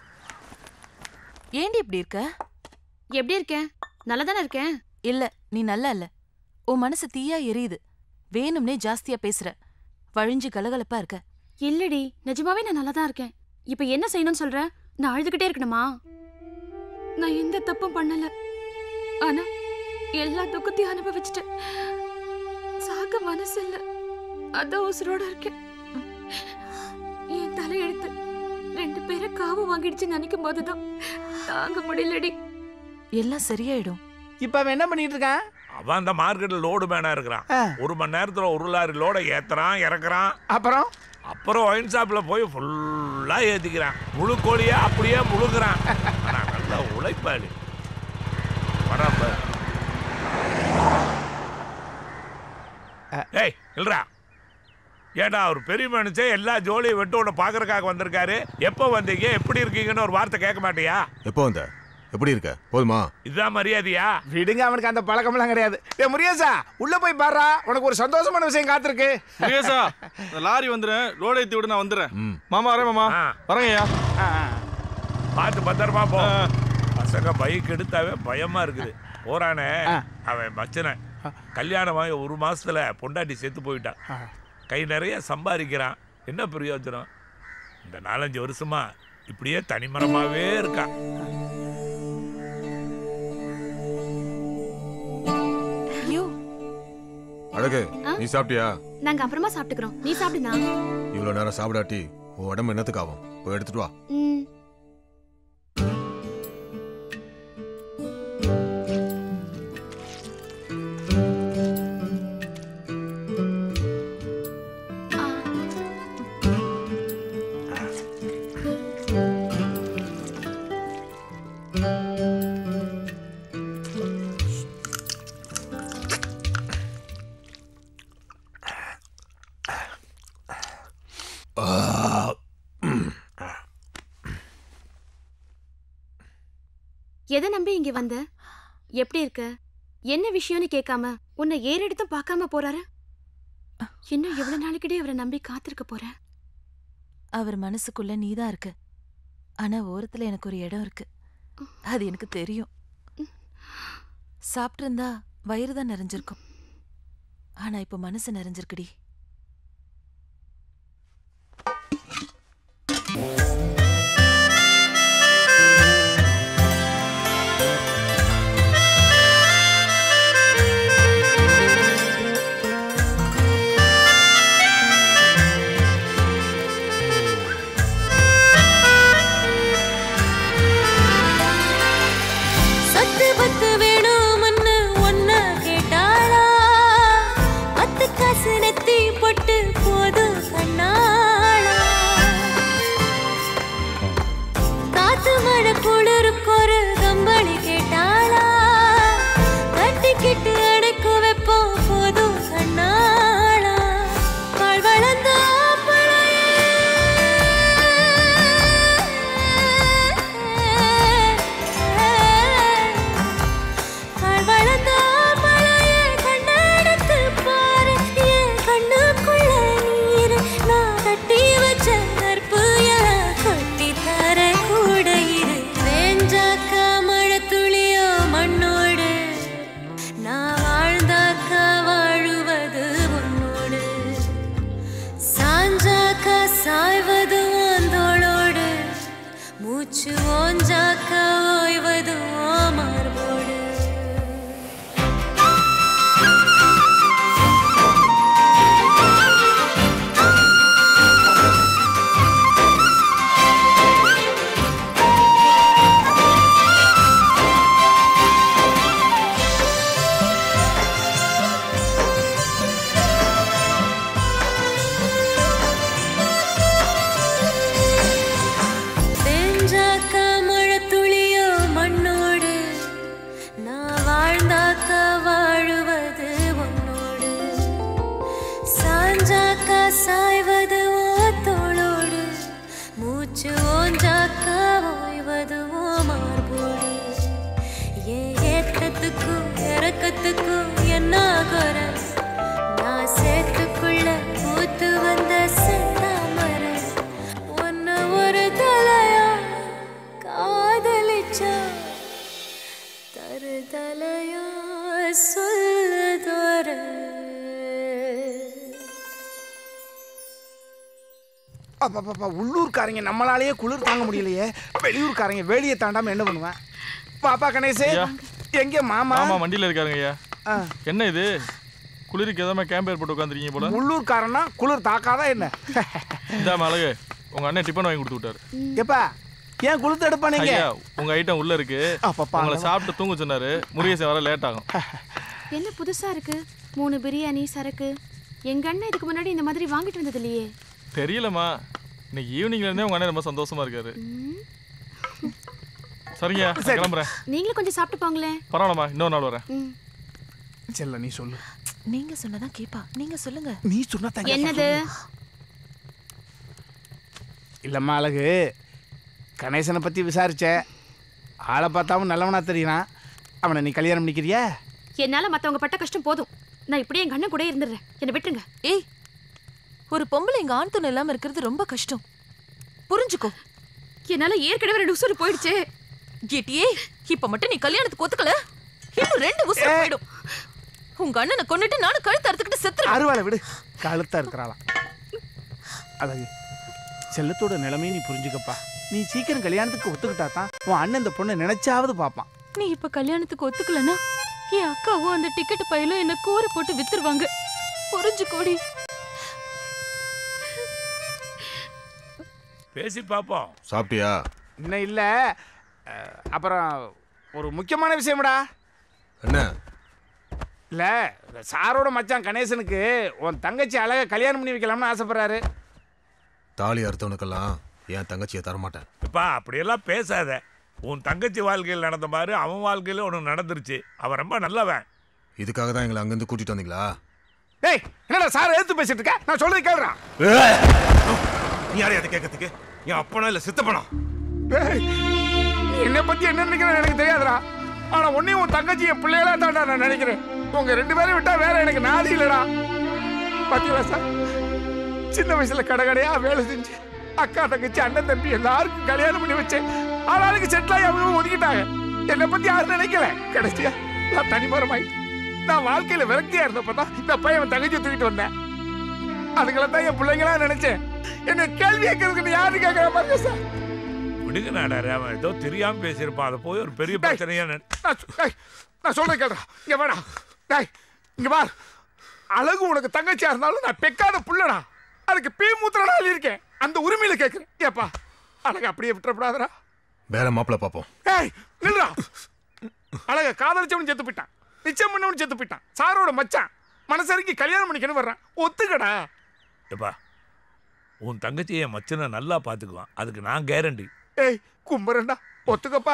ஏண்டி இப்படி இருக்க எப்படி இருக்கேன் நல்லா தானே இருக்கேன் இல்ல நீ நல்லா இல்ல உன் மனசு தீயா எரியுது வேணும்னே ஜாஸ்தியா பேசுற வழிஞ்சு கலகலப்பா இருக்க இல்லடி நிஜமாவே நான் நல்லா தான் இருக்கேன் இப்ப என்ன செய்யணும்னு சொல்ற நான் அழுதுகிட்டே இருக்கணுமா நான் எந்த தப்பும் பண்ணல ஆனா எல்லா துக்கத்தையும் அனுபவிச்சிட்டேன் சாக மனசு இல்ல அதான் உசுரோட இருக்கேன் என் தலையெழுத்து ரெண்டு பேரை காவு வாங்கிடுச்சு நினைக்கும் போதுதான் தாங்க முடியலடி எல்லாம் சரியாயிடும் இப்ப அவன் என்ன பண்ணிட்டு இருக்கான் அவன் அந்த மார்க்கெட்ல லோடு மேனா இருக்கிறான் ஒரு மணி நேரத்துல ஒரு லாரி லோட ஏத்துறான் இறக்குறான் அப்புறம் அப்புறம் ஒயின் ஷாப்ல போய் ஃபுல்லா ஏத்திக்கிறான் முழு கோழியா அப்படியே முழுங்குறான் ஆனா நல்ல உழைப்பாளி வரான் பாரு. ஏய் இல்லடா ஏடா அவர் பெரிய மனுஷன் எல்லா ஜோலியும் விட்டு உன்னை பாக்குறதுக்காக வந்திருக்காரு எப்போ வந்தீங்க எப்படி இருக்கீங்கன்னு ஒரு வார்த்தை கேட்க மாட்டியா எப்போ வந்த எப்படி இருக்க போதுமா இதுதான் மரியாதையா விடுங்க அவனுக்கு அந்த பழக்கம்லாம் கிடையாது ஏ முருகேசா உள்ள போய் பாடுறா உனக்கு ஒரு சந்தோஷமான விஷயம் காத்திருக்கு முருகேசா இந்த லாரி வந்துடுறேன் லோடு ஏற்றி விட நான் வந்துடுறேன் மாமா வரேன் மாமா வரேங்கய்யா பார்த்து பத்திரமா போ பசங்க பைக் எடுத்தாவே பயமா இருக்குது போறானே அவன் மச்சனை கல்யாணமாகி ஒரு மாசத்துல பொண்டாட்டி செத்து போயிட்டான் கை நிறைய சம்பாதிக்கிறான் என்ன பிரயோஜனம் இந்த நாலஞ்சு வருஷமா இப்படியே தனிமரமாவே இருக்கான் ஐயோ அழகு நீ சாப்பிட்டியா நாங்க அப்புறமா சாப்பிட்டுக்கிறோம் நீ சாப்பிடுனா இவ்வளோ நேரம் சாப்பிடாட்டி உன் உடம்பு என்னத்துக்கு ஆகும் போய் எடுத்துட்டு வா ம் எதை நம்பி இங்க வந்த எப்படி இருக்க என்ன விஷயம்னு கேட்காம உன்னை ஏறெடுத்தும் பார்க்காம போறாரு இன்னும் எவ்வளவு நாளைக்கிட்டே அவரை நம்பி காத்திருக்க போற அவர் மனசுக்குள்ள நீதான் இருக்க ஆனா ஓரத்துல எனக்கு ஒரு இடம் இருக்கு அது எனக்கு தெரியும் சாப்பிட்டிருந்தா வயிறு தான் நிறைஞ்சிருக்கும் ஆனா இப்ப மனசு நிறைஞ்சிருக்குடி சத்து பத்து வேணும்னு ஒன்ன கேட்டாளா பத்து காசு நெத்தி பொட்டு போதும் கண்ணாளா காத்து மழை குளிருக்கு ஒரு கம்பளி கேட்டாளா கட்டிக்கிட்டு அடைக்கு வைப்போம் போதும் கண்ணாளா பால் வளர்ந்த பழத்துக்கும் என்ன குறை நான் சேத்துக்குள்ள பூத்து வந்த செந்தாமரை உன்னை ஒரு தலையா காதலிச்சா தருதலையா சொல்லுதோர அப்பா உள்ளூர்காரங்க நம்மளாலேயே குளிர் தாங்க முடியலையே வெளியூர்காரங்க வேலியை தாண்டாம என்ன பண்ணுவேன் பாப்பா கணேசே ஐயா. எங்க மாமா ஆமா வண்டியில இருக்காருங்க ஐயா ஆ. என்ன இது குளிருக்கு எதாம கேம்ப் ஏற்பட்டு உட்காந்துருக்கீங்க போல உள்ளூர்காரனா குளிர் தாக்காதா என்ன இந்த அழகு உங்க அண்ணன் டிஃபன் வாங்கி கொடுத்து விட்டாரு எப்பா ஏன் குளிர்த்து எடுப்பானீங்க ஐயா உங்க ஐட்டம் உள்ள இருக்கு அப்பப்பா, உங்களை அங்க வா. சாப்பிட்டு தூங்க சொன்னாரு முருகேசன் வர லேட் ஆகும் என்ன புதுசா இருக்கு மூணு பிரியாணி சரக்கு எங்க அண்ணன் இதுக்கு முன்னாடி இந்த மாதிரி வாங்கிட்டு வந்தது இல்லையே தெரியலம்மா இன்னைக்கு ஈவினிங்ல இருந்தே உங்க அண்ணன் ரொம்ப சந்தோஷமா இருக்காரு சரிங்க நான் சரி. கிளம்புறேன் நீங்களும் கொஞ்சம் சாப்பிட்டு போங்களேன் பரவாயில்லம்மா இன்னொரு நாள் வரேன் ம். செல்ல நீ சொல்லு நீங்க சொன்னதான் கேப்பா நீங்க சொல்லுங்க நீ சொன்னா என்னது இல்லம்மா அழகு கணேசனை பத்தி விசாரிச்ச ஆளை பார்த்தாவும் நல்லவனா தெரியறான் அவனை நீ கல்யாணம் பண்ணிக்கிறியா என்னால மத்தவங்க பட்ட கஷ்டம் போதும் நான் இப்படியே எங்க அண்ணன் கூட இருந்துடுறேன் என்னை விட்டுருங்க ஏய் ஒரு பொம்பளை எங்க ஆண் துணை இல்லாம இருக்கிறது ரொம்ப கஷ்டம் புரிஞ்சுக்கோ என்னால ஏற்கனவே ரெண்டு உசுறு போயிடுச்சே கேட்டியே இப்ப மட்டும் நீ கல்யாணத்துக்கு ஒத்துக்கல இன்னும் ரெண்டு உசுறு போயிடும் உங்க அண்ணனை கொன்னுட்டு நானும் கழுத்து அறுத்துக்கிட்டு செத்துறேன் அருவாளை விடு கழுத்தா இருக்கிறாளாம் அழகு செல்லத்தோட நிலைமையை நீ புரிஞ்சுக்கப்பா நீ சீக்கிரம் கல்யாணத்துக்கு ஒத்துக்கிட்டா தான் உன் அண்ணன் இந்த பொண்ணை நினைச்சாவது பார்ப்பான் நீ இப்ப கல்யாணத்துக்கு ஒத்துக்கலனா என் அக்காவும் அந்த டிக்கெட் பையிலும் என்ன கூறு போட்டு வித்துருவாங்க புரிஞ்சுக்கோடி பேசி பார்ப்போம் சாப்பிட்டியா இன்னும் இல்லை அப்புறம் ஒரு முக்கியமான விஷயம்டா என்ன இல்லை சாரோட மச்சான் கணேசனுக்கு உன் தங்கச்சி அழகா கல்யாணம் பண்ணி வைக்கலாம்னு ஆசைப்படுறாரு தாலி அறுத்தவனுக்கெல்லாம் என் தங்கச்சியை தரமாட்டேன் இப்பா அப்படியெல்லாம் பேசாத உன் தங்கச்சி வாழ்க்கையில் நடந்த மாதிரி அவன் வாழ்க்கையில உனக்கு நடந்துருச்சு அவன் ரொம்ப நல்லவன் இதுக்காக தான் எங்களை அங்கேருந்து கூட்டிட்டு வந்தீங்களா ஏய் என்னடா சார் எடுத்து பேசிட்டு இருக்க நான் சொல்றது கேளுறான் நீ யாரையும் அதை கேட்கறதுக்கு என் அப்பனா இல்லை சித்தப்பனா ஏய், நீ என்னை பத்தி என்ன நினைக்கிறேன் எனக்கு தெரியாதுடா ஆனா உன்னையும் உன் தங்கச்சி என் பிள்ளைகளா தான்டா நான் நினைக்கிறேன் உங்க ரெண்டு பேரும் விட்டா வேற எனக்கு நாதி இல்லடா பாத்தீங்களா சார் சின்ன வயசுல கடை கடையா வேலை செஞ்சு அக்கா தங்கச்சி அண்ணன் தம்பி எல்லாருக்கும் கல்யாணம் பண்ணி வச்சேன் ஆளாளுக்கு செட்டில் ஆகி அவங்க ஒதுக்கிட்டாங்க என்னை பத்தி யாரும் நினைக்கல கடைசியா நான் தனிமரமாயிட்டு நான் வாழ்க்கையில விரக்தியா இருந்தப்பதான் இந்த பையன் என் தங்கச்சியை தூக்கிட்டு வந்தேன் அதுகளை தான் என் பிள்ளைங்களா நினைச்சேன் என்ன கேள்வி கேட்கறதுக்கு யாரு கேட்கற பாருங்க சார் விடுங்க நாடாரு அவன் ஏதோ தெரியாம பேசியிருப்பான் அதை போய் ஒரு பெரிய பிரச்சனையா நினை- நான் சொ- டேய், நான் சொல்றேன் கேளுடா இங்க வாடா டேய் இங்க பார் அழகு உனக்கு தங்கச்சியா இருந்தாலும் நான் பெக்காத புள்ளடா அதுக்கு பீ மூத்திரடா இருக்கேன் அந்த உரிமையில கேட்கிறேன் ஏப்பா அழகு அப்படியே விட்டுறப்படாதடா வேற மாப்பிள்ள பார்ப்போம் ஏய் நில்றா அழக காதலிச்சவன் செத்து போயிட்டான் நிச்சயம் பண்ணவன் செத்து போயிட்டான் சாரோட மச்சான் மனசரிக்கு கல்யாணம் பண்ணிக்கணும் வர்றான் ஒத்துக்கடா எப்பா உன் தங்கச்சி என் மச்சனை நல்லா பார்த்துக்குவான் அதுக்கு நான் கேரண்டி ஏய் கும்பரண்டா ஒத்துக்கப்பா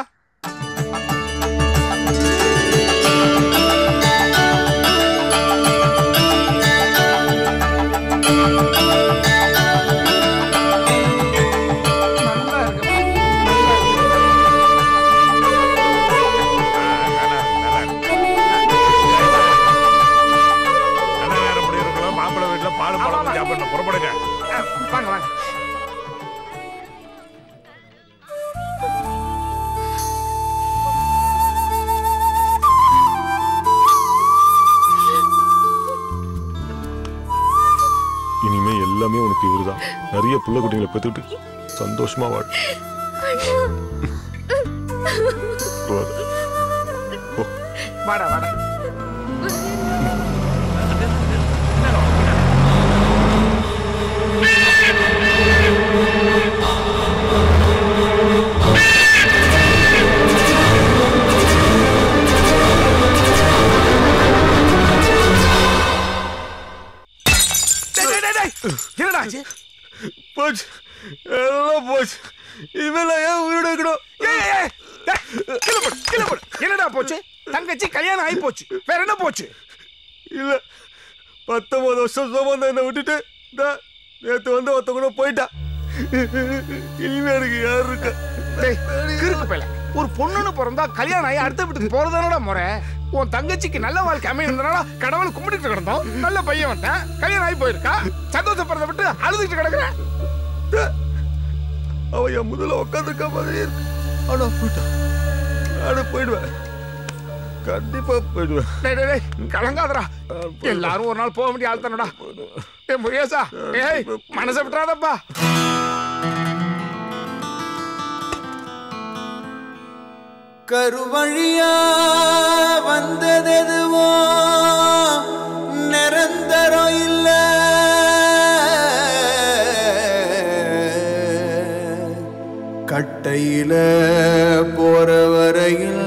நல்ல நேரம் முடியிருக்கலாம் மாப்பிள்ளை வீட்டில் பால் பழம் சாப்பிடணும் புறப்படுங்க வாங்க வாங்க இனிமே எல்லாமே உனக்கு இவருதான் நிறைய புள்ள குட்டிங்களை பெற்றுட்டு சந்தோஷமா வாழ வாடா வாடா டேய், டேய், டேய், டேய். என்னடா ஆச்சு போச்சு எல்லாம் போச்சு இனிமேல் நான் ஏன் உயிரோட இருக்கணும் ஏய், ஏய், ஏய். டேய், கீழே போடு, கீழே போடு. என்னடா போச்சு தங்கச்சி கல்யாணம் ஆகி போச்சு வேற என்ன போச்சு இல்ல பத்தொன்பது வருஷம் சம்பந்தம் என்னை விட்டுட்டு நான் நேத்து வந்து ஒருத்த கூட போயிட்டா இனிமே எனக்கு யார் இருக்கா டேய் கிறுக்கு போயில ஒரு பொண்ணுன்னு பிறந்தா கல்யாணம் ஆகி அடுத்த வீட்டுக்கு போறதானடா முறை உன் தங்கச்சிக்கு நல்ல வாழ்க்கை அமையிருந்தனால கடவுளை கும்பிட்டுட்டு கிடந்தோம் நல்ல பையன் வந்தேன் கல்யாணம் ஆகி போயிருக்கா சந்தோஷப்படுறத விட்டு அழுதுட்டு கிடக்குறேன் அவ என் முதல்ல உட்காந்துருக்க மாதிரி இருக்கு ஆனா போயிட்டான் நானே போயிடுவேன் கண்டிப்பா போயிடுவேன் டேய் டேய் டேய் கலங்காதடா எல்லாரும் ஒரு நாள் போக வேண்டிய ஆள் தானடா ஏ முருகேசா ஏய் மனசை விட்டுறாதப்பா கருவழியா வந்ததெதுவோ நிரந்தரம் இல்ல கட்டையில போற வரையில்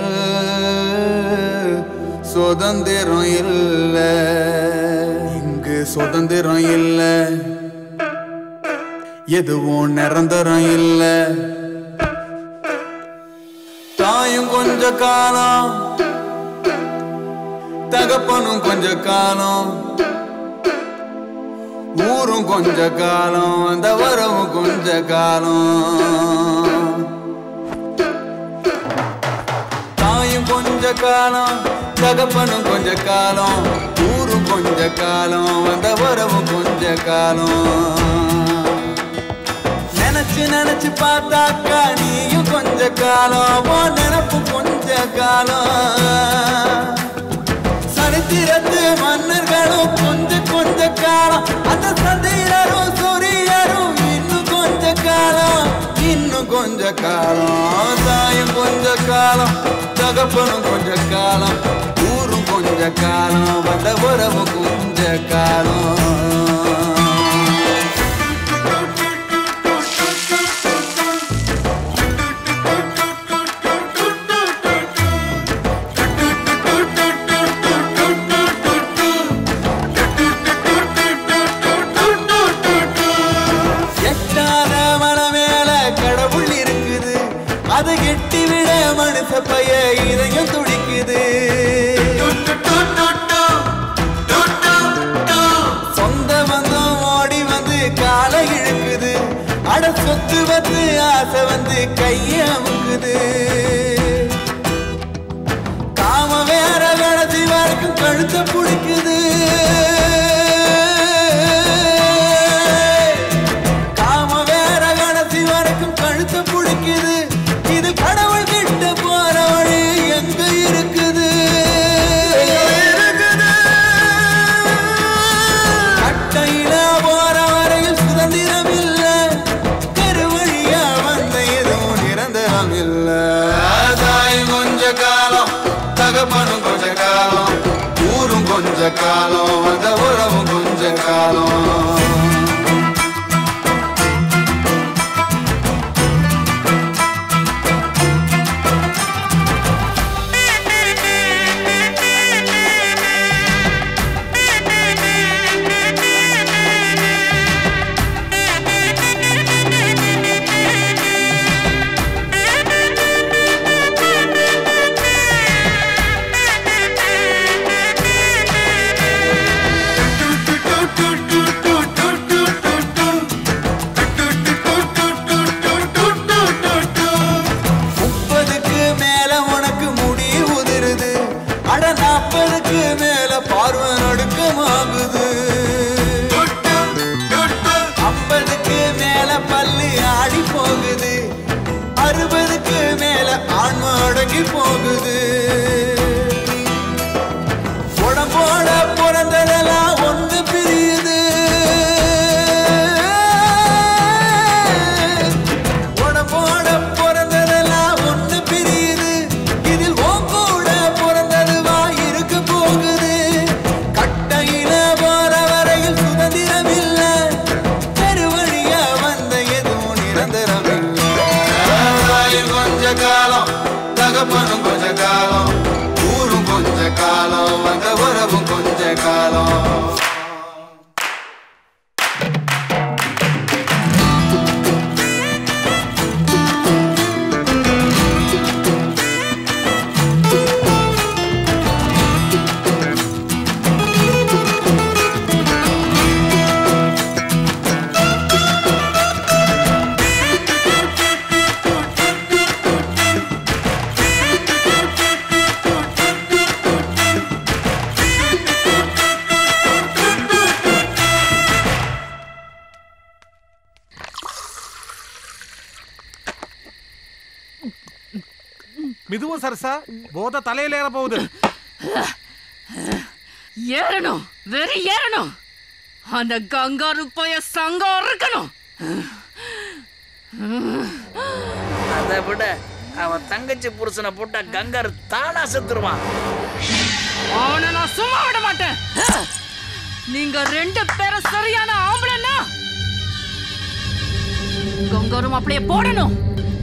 சுதந்திரம் இல்ல இங்கு சுதந்திரம் இல்ல எதுவும் நிரந்தரம் இல்லை தாயும் கொஞ்ச காலம் தகப்பனும் கொஞ்ச காலம் ஊரும் கொஞ்ச காலம் அந்த வரவும் கொஞ்ச காலம் தாயும் கொஞ்ச காலம் தகப்பனும் கொஞ்ச காலம் ஊரும் கொஞ்ச காலம் அந்த வரவும் கொஞ்ச காலம் நினைச்சு நினைச்சு பார்த்தாக்கா நீயும் கொஞ்ச காலம் உன் நினப்பு கொஞ்ச காலம் சரித்திரத்து மன்னர்களும் கொஞ்ச கொஞ்ச காலம் அந்த சந்திரரும் சூரியரும் இன்னும் கொஞ்ச காலம் இன்னும் கொஞ்ச காலம் தாயும் கொஞ்ச காலம் தகப்பனும் கொஞ்ச காலம் ஊரும் கொஞ்ச காலம் வந்த உறவு கொஞ்ச காலம் எட்டாத மலை மேல கடவுள் இருக்குது அதை எட்டி விட மனுஷ பைய இதயம் துடிக்குது சொந்த பந்தம் ஓடி வந்து காலை இழுக்குது அட சொத்து வந்து ஆசை வந்து கைய அமுக்குது காம வேற கடைசி வரைக்கும் கழுத்தை பிடிக்குது காம வேற கடைசி வரைக்கும் கழுத்தை பிடிக்குது இது கடவுள் கிட்ட போற வழி எங்க இருக்குது கட்டையில போற வரையில் சுதந்திரம் இல்ல கருவழியா வந்த எதுவும் நிரந்தரம் இல்ல தாயும் கொஞ்ச காலம் தகப்பனும் கொஞ்ச காலம் ஊரும் கொஞ்ச காலம் அந்த உறவும் கொஞ்ச காலம் முப்பதுக்கு மேல உனக்கு முடி உதிருது அட நாற்பதுக்கு மேல பார்வை நடுக்கமாகுது ஐம்பதுக்கு மேல பல்லு ஆடி போகுது அறுபதுக்கு மேல ஆன்மா அடங்கி போகுது உடம்போட பிறந்ததெல்லாம் ஒன்று பிரியுது உடம்போட பிறந்ததெல்லாம் ஒன்று பிரியுது இதில் உன் கூட பிறந்ததுவா இருக்க போகுது கட்டையில போற வரையில் சுதந்திரம் இல்ல பெருவழியா வந்த எதுவும் நிரந்தரம் இல்ல தாயும் கொஞ்ச காலம் தகப்பனும் கொஞ்ச காலம் ஊரும் கொஞ்ச காலம் வந்த உறவும் கொஞ்ச காலம் மெதுவா சரசா போத தலையில ஏற போகுது ஏறணும் வெறி ஏறணும் அந்த கங்காரு போய சங்கம் இருக்கணும் அதை விட அவன் தங்கச்சி புருஷனை போட்டா கங்காரு தானா செத்துருவான் அவனை நான் சும்மா விட மாட்டேன் நீங்க ரெண்டு பேரும் சரியான ஆம்பளைன்னா கங்காரும் அப்படியே போடணும்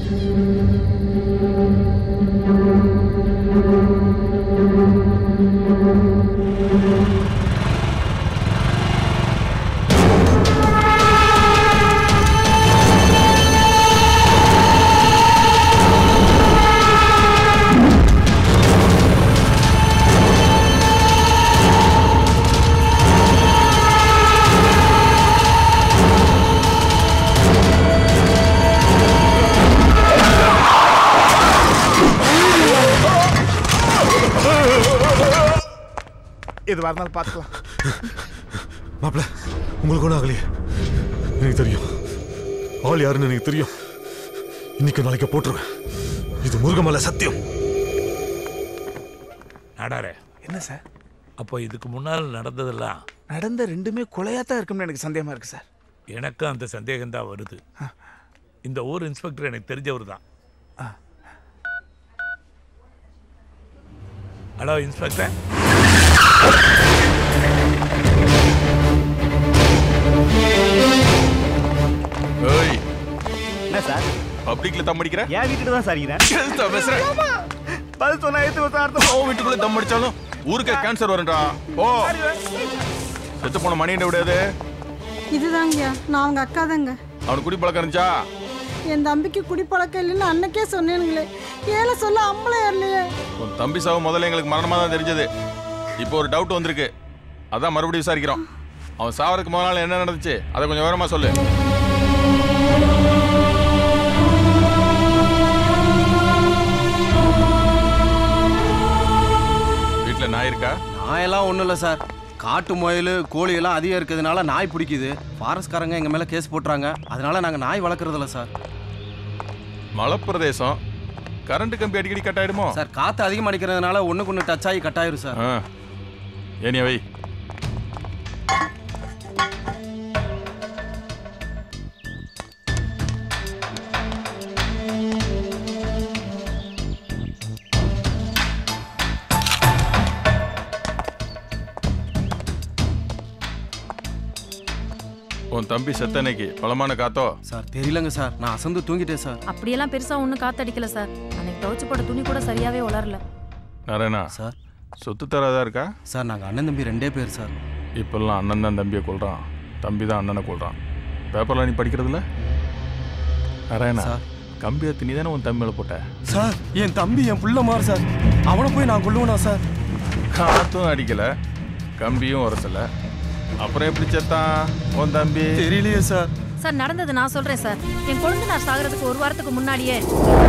எதுவாக இருந்தாலும் பார்த்துக்கலாம் மாப்பிள்ள உங்களுக்கு ஒன்றும் ஆகலையே எனக்கு தெரியும் ஆள் யாருன்னு எனக்கு தெரியும் இன்னைக்கு நாளைக்கு போட்டுருவேன் இது முருகமலை சத்தியம் நாடாரே என்ன சார் அப்போ இதுக்கு முன்னால் நடந்ததெல்லாம் நடந்த ரெண்டுமே கொலையா தான் இருக்கும்னு எனக்கு சந்தேகமா இருக்கு சார் எனக்கும் அந்த சந்தேகம் தான் வருது இந்த ஊர் இன்ஸ்பெக்டர் எனக்கு தெரிஞ்சவர் தான் ஹலோ இன்ஸ்பெக்டர் ஏய் என்ன சார் பப்ளிக்ல தம் அடிக்கிற என் வீட்டுக்கு தான் சார் இருக்கிறேன் பேசுறேன் பதில் சொன்னா ஏத்து அர்த்தம் ஓ வீட்டுக்குள்ள தம் அடிச்சாலும் ஊருக்கே கேன்சர் வரும்டா ஓ செத்து போன மணியண்ட விடாது இதுதாங்கய்யா நான் அவங்க அக்கா தாங்க அவனுக்கு குடி பழக்கம் இருந்துச்சா என் தம்பிக்கு குடிப்பழக்கம் இல்லைன்னு அன்னைக்கே சொன்னேனுங்களே ஏழை சொல்ல அம்பளை ஏறலையே உன் தம்பி சாவு முதல்ல எங்களுக்கு மரணமா தான் தெரிஞ்சது இப்போ ஒரு டவுட் வந்திருக்கு அதான் மறுபடியும் விசாரிக்கிறோம் அவன் சாவறதுக்கு முதல் நாள் என்ன நடந்துச்சு அதை கொஞ்சம் விவரமா சொல்லு வீட்டில் நாய் இருக்கா நாயெல்லாம் ஒன்றும் இல்லை சார் காட்டு முயல் கோழி எல்லாம் அதிகம் இருக்கிறதுனால நாய் பிடிக்குது ஃபாரஸ்ட்காரங்க எங்கள் மேலே கேஸ் போட்டுறாங்க அதனால நாங்கள் நாய் வளர்க்குறதில்ல சார் மலைப்பிரதேசம் கரண்ட் கம்பி அடிக்கடி கட் ஆயிடுமோ சார் காற்று அதிகமாக அடிக்கிறதுனால ஒன்றுக்கு ஒன்று டச் ஆகி கட் ஆயிரும் சார் ஆ ஏனியா வை உன் தம்பி செத்தனைக்கு பலமான காத்தோ சார் தெரியலங்க சார் நான் அசந்து தூங்கிட்டேன் சார் அப்படியெல்லாம் பெருசா ஒன்றும் காத்தடிக்கல சார் அன்னைக்கு துவைச்சு போட்ட துணி கூட சரியாவே உலரல நாராயணா சார் சொத்து தராதா இருக்கா சார் நாங்கள் அண்ணன் தம்பி ரெண்டே பேர் சார் இப்பெல்லாம் அண்ணன் தான் தம்பியை கொள்றான் தம்பி தான் அண்ணனை கொள்றான் பேப்பர்லாம் நீ படிக்கிறதில்ல நாராயணா கம்பி நீ தானே உன் தம்பி மேல போட்ட சார் என் தம்பி என் புள்ள மாறு சார் அவனை போய் நான் கொள்ளுவேனா சார் காத்தும் அடிக்கல கம்பியும் உரசல அப்புறம் எப்படி செத்தான் உன் தம்பி தெரியலையே சார் சார் நடந்தது நான் சொல்றேன் சார் என் கொழுந்தனார் சாகிறதுக்கு ஒரு வாரத்துக்கு முன்னாடியே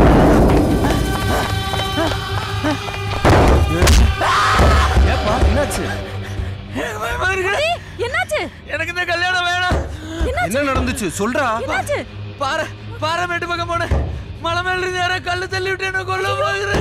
ஏப்பா என்னாச்சு என்னாச்சு எனக்கு இந்த கல்யாணம் வேணாம் என்ன நடந்துச்சு சொல்றா என்னாச்சு பாறை பாறை மேட்டு பக்கம் போனேன் மலை மேல இருந்து யாரோ கல்லு தள்ளி விட்டு என்ன கொல்ல போகிறேன்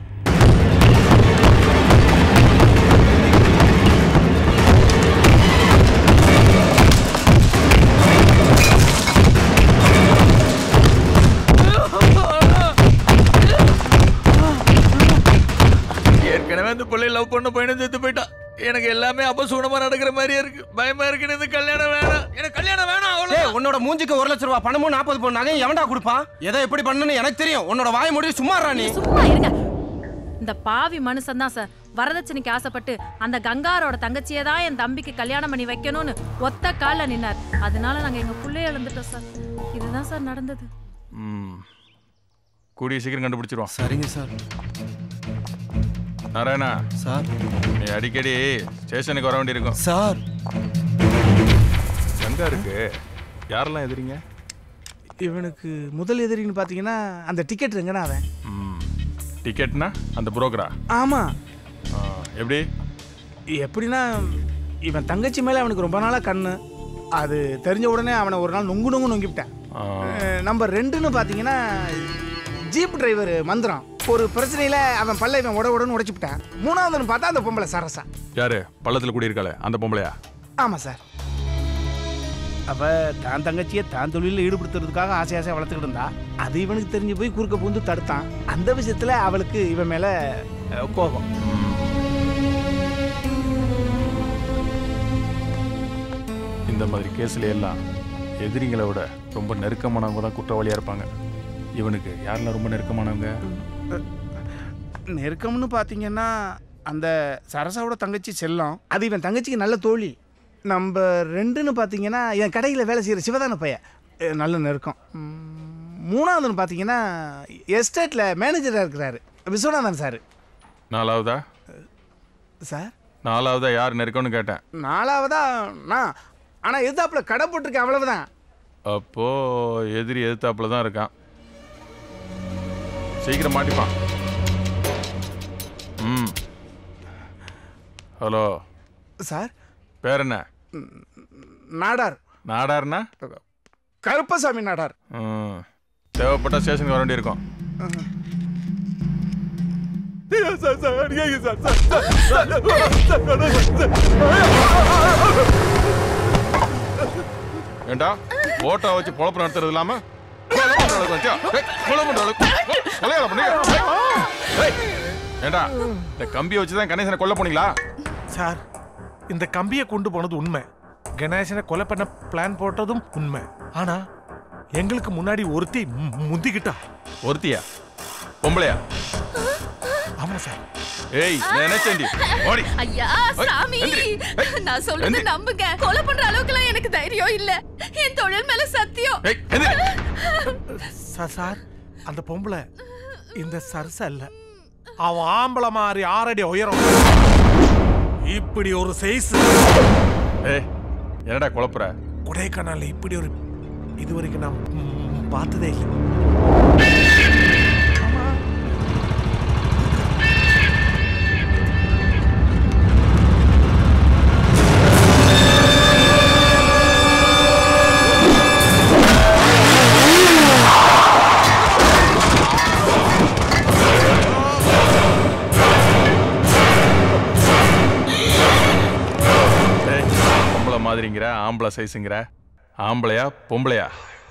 ஏற்கனவே அந்த பிள்ளை லவ் பண்ண பையனை செத்து போயிட்டான் எனக்கு எல்லாமே அபசூனமா நடக்கிற மாதிரியே இருக்கு பயமா இருக்கு இந்த கல்யாணம் வேணாம் எனக்கு கல்யாணம் வேணாம் அவ்வளவு ஏய் உன்னோட மூஞ்சிக்கு ஒரு லட்ச ரூபா பணமும் நாற்பது பவுன் நகையும் எவன்டா கொடுப்பான் எதை எப்படி பண்ணணும்னு எனக்கு தெரியும் உன்னோட வாய முடிவு சும்மா இருடா நீ சும்மா இருங்க இந்த பாவி மனுஷன் தான் சார் வரதட்சணைக்கு ஆசைப்பட்டு அந்த கங்காரோட தங்கச்சியை தான் என் தம்பிக்கு கல்யாணம் பண்ணி வைக்கணும்னு ஒத்த கால்ல நின்னார் அதனால நாங்க எங்க புள்ளைய இழந்துட்டோம் சார் இதுதான் சார் நடந்தது ம் கூடிய சீக்கிரம் கண்டுபிடிச்சிருவோம் சரிங்க சார் நாராயணா சார் நீ அடிக்கடி ஸ்டேஷனுக்கு வர வேண்டியிருக்கும் சார் எங்க இருக்கு யாரெல்லாம் எதிரிங்க இவனுக்கு முதல் எதிரின்னு பார்த்தீங்கன்னா அந்த டிக்கெட் எங்கண்ணா அவன் டிக்கெட்னா அந்த புரோக்கரா ஆமாம் எப்படி எப்படின்னா இவன் தங்கச்சி மேலே அவனுக்கு ரொம்ப நாளாக கண்ணு அது தெரிஞ்ச உடனே அவனை ஒரு நாள் நொங்கு நொங்கு நொங்கிவிட்டேன் ஆ, நம்பர் ரெண்டுன்னு பார்த்தீங்கன்னா ஜீப் டிரைவர் மந்திரம் ஒரு பிரச்சனையில அவன் பல்ல இவன் உட உடன்னு உடைச்சுட்டான் மூணாவது பார்த்தா அந்த பொம்பளை சரசா யாரு பள்ளத்தில் குடியிருக்காளே அந்த பொம்பளையா ஆமா சார் அவ தான் தங்கச்சியை தான் தொழிலில் ஈடுபடுத்துறதுக்காக ஆசை ஆசையாக வளர்த்துக்கிட்டு இருந்தா அது இவனுக்கு தெரிஞ்சு போய் குறுக்க பூந்து தடுத்தான் அந்த விஷயத்துல அவளுக்கு இவன் மேல அஹ், கோபம் இந்த மாதிரி கேஸ்ல எல்லாம் எதிரிங்களை விட ரொம்ப நெருக்கமானவங்க தான் குற்றவாளியா இருப்பாங்க இவனுக்கு யாரெல்லாம் ரொம்ப நெருக்கமானவங்க நெருக்கம்னு பார்த்தீங்கன்னா அந்த சரசாவோட தங்கச்சி செல்லம் அது இவன் தங்கச்சிக்கு நல்ல தோழி நம்ம ரெண்டுன்னு பார்த்தீங்கன்னா என் கடையில் வேலை செய்கிற சிவதான பையன் அஹ், நல்ல நெருக்கம் ம், மூணாவதுன்னு பார்த்தீங்கன்னா எஸ்டேட்டில் மேனேஜராக இருக்கிறாரு விஸ்வநாதன் சார் நாலாவதா சார் நாலாவதா யார் நெருக்கம்னு கேட்டேன் நாலாவதா நான் ஆனால் எதிர்த்தாப்புல கடை போட்டிருக்கேன் அவ்வளவுதான் அப்போ எதிரி எதிர்த்தாப்புல தான் இருக்கான் சீக்கிரம் மாட்டிப்பான் ம் ஹலோ சார் பேர் என்ன நாடார் நாடார்னா கருப்பசாமி நாடார் ம் தேவைப்பட்ட ஸ்டேஷனுக்கு வர வேண்டியிருக்கும் சார் சார் அடிக்காங்க சார் சார் ஏண்டா ஓட்டோ வச்சு பொழப்பு நடத்துறது இல்லாம கொலை பண்ற அளவுக்கு வந்துட்டியா? ஏய், கொலை பண்ற அளவுக்கு கொ- கொலையாள பண்ணீங்க? ஏய், ஏய், ஏண்டா இந்த கம்பியை வச்சு தான் கணேசனை கொல்ல போனீங்களா சார் இந்த கம்பியை கொண்டு போனது உண்மை கணேசனை கொலை பண்ண பிளான் போட்டதும் உண்மை ஆனா எங்களுக்கு முன்னாடி ஒருத்தி மு- முந்திக்கிட்டா ஒருத்தியா பொம்பளையா ஆமா சார் ஏய் நான் நினைச்சேன்டி ஓடி ஐயா ஏய், சாமி எந்திரி. நான் சொல்றது எந்திரி. நம்புங்க கொலை பண்ற அளவுக்குலாம் எனக்கு தைரியம் இல்ல என் தொழில் மேல சத்தியம் ஏய் எந்திரி சார் சார் அந்த பொம்பளை இந்த சரச இல்ல அவன் ஆம்பளை மாதிரி ஆறடி உயரம் இப்படி ஒரு சைஸ் ஏய் என்னடா குழப்புற கொடைக்கானல்ல இப்படி ஒரு இது வரைக்கும் நான் ம், பார்த்ததே இல்லை ஏய் பொம்பளை மாதிரிங்கிற ஆம்பளை சைஸுங்கிற ஆம்பளையா பொம்பளையா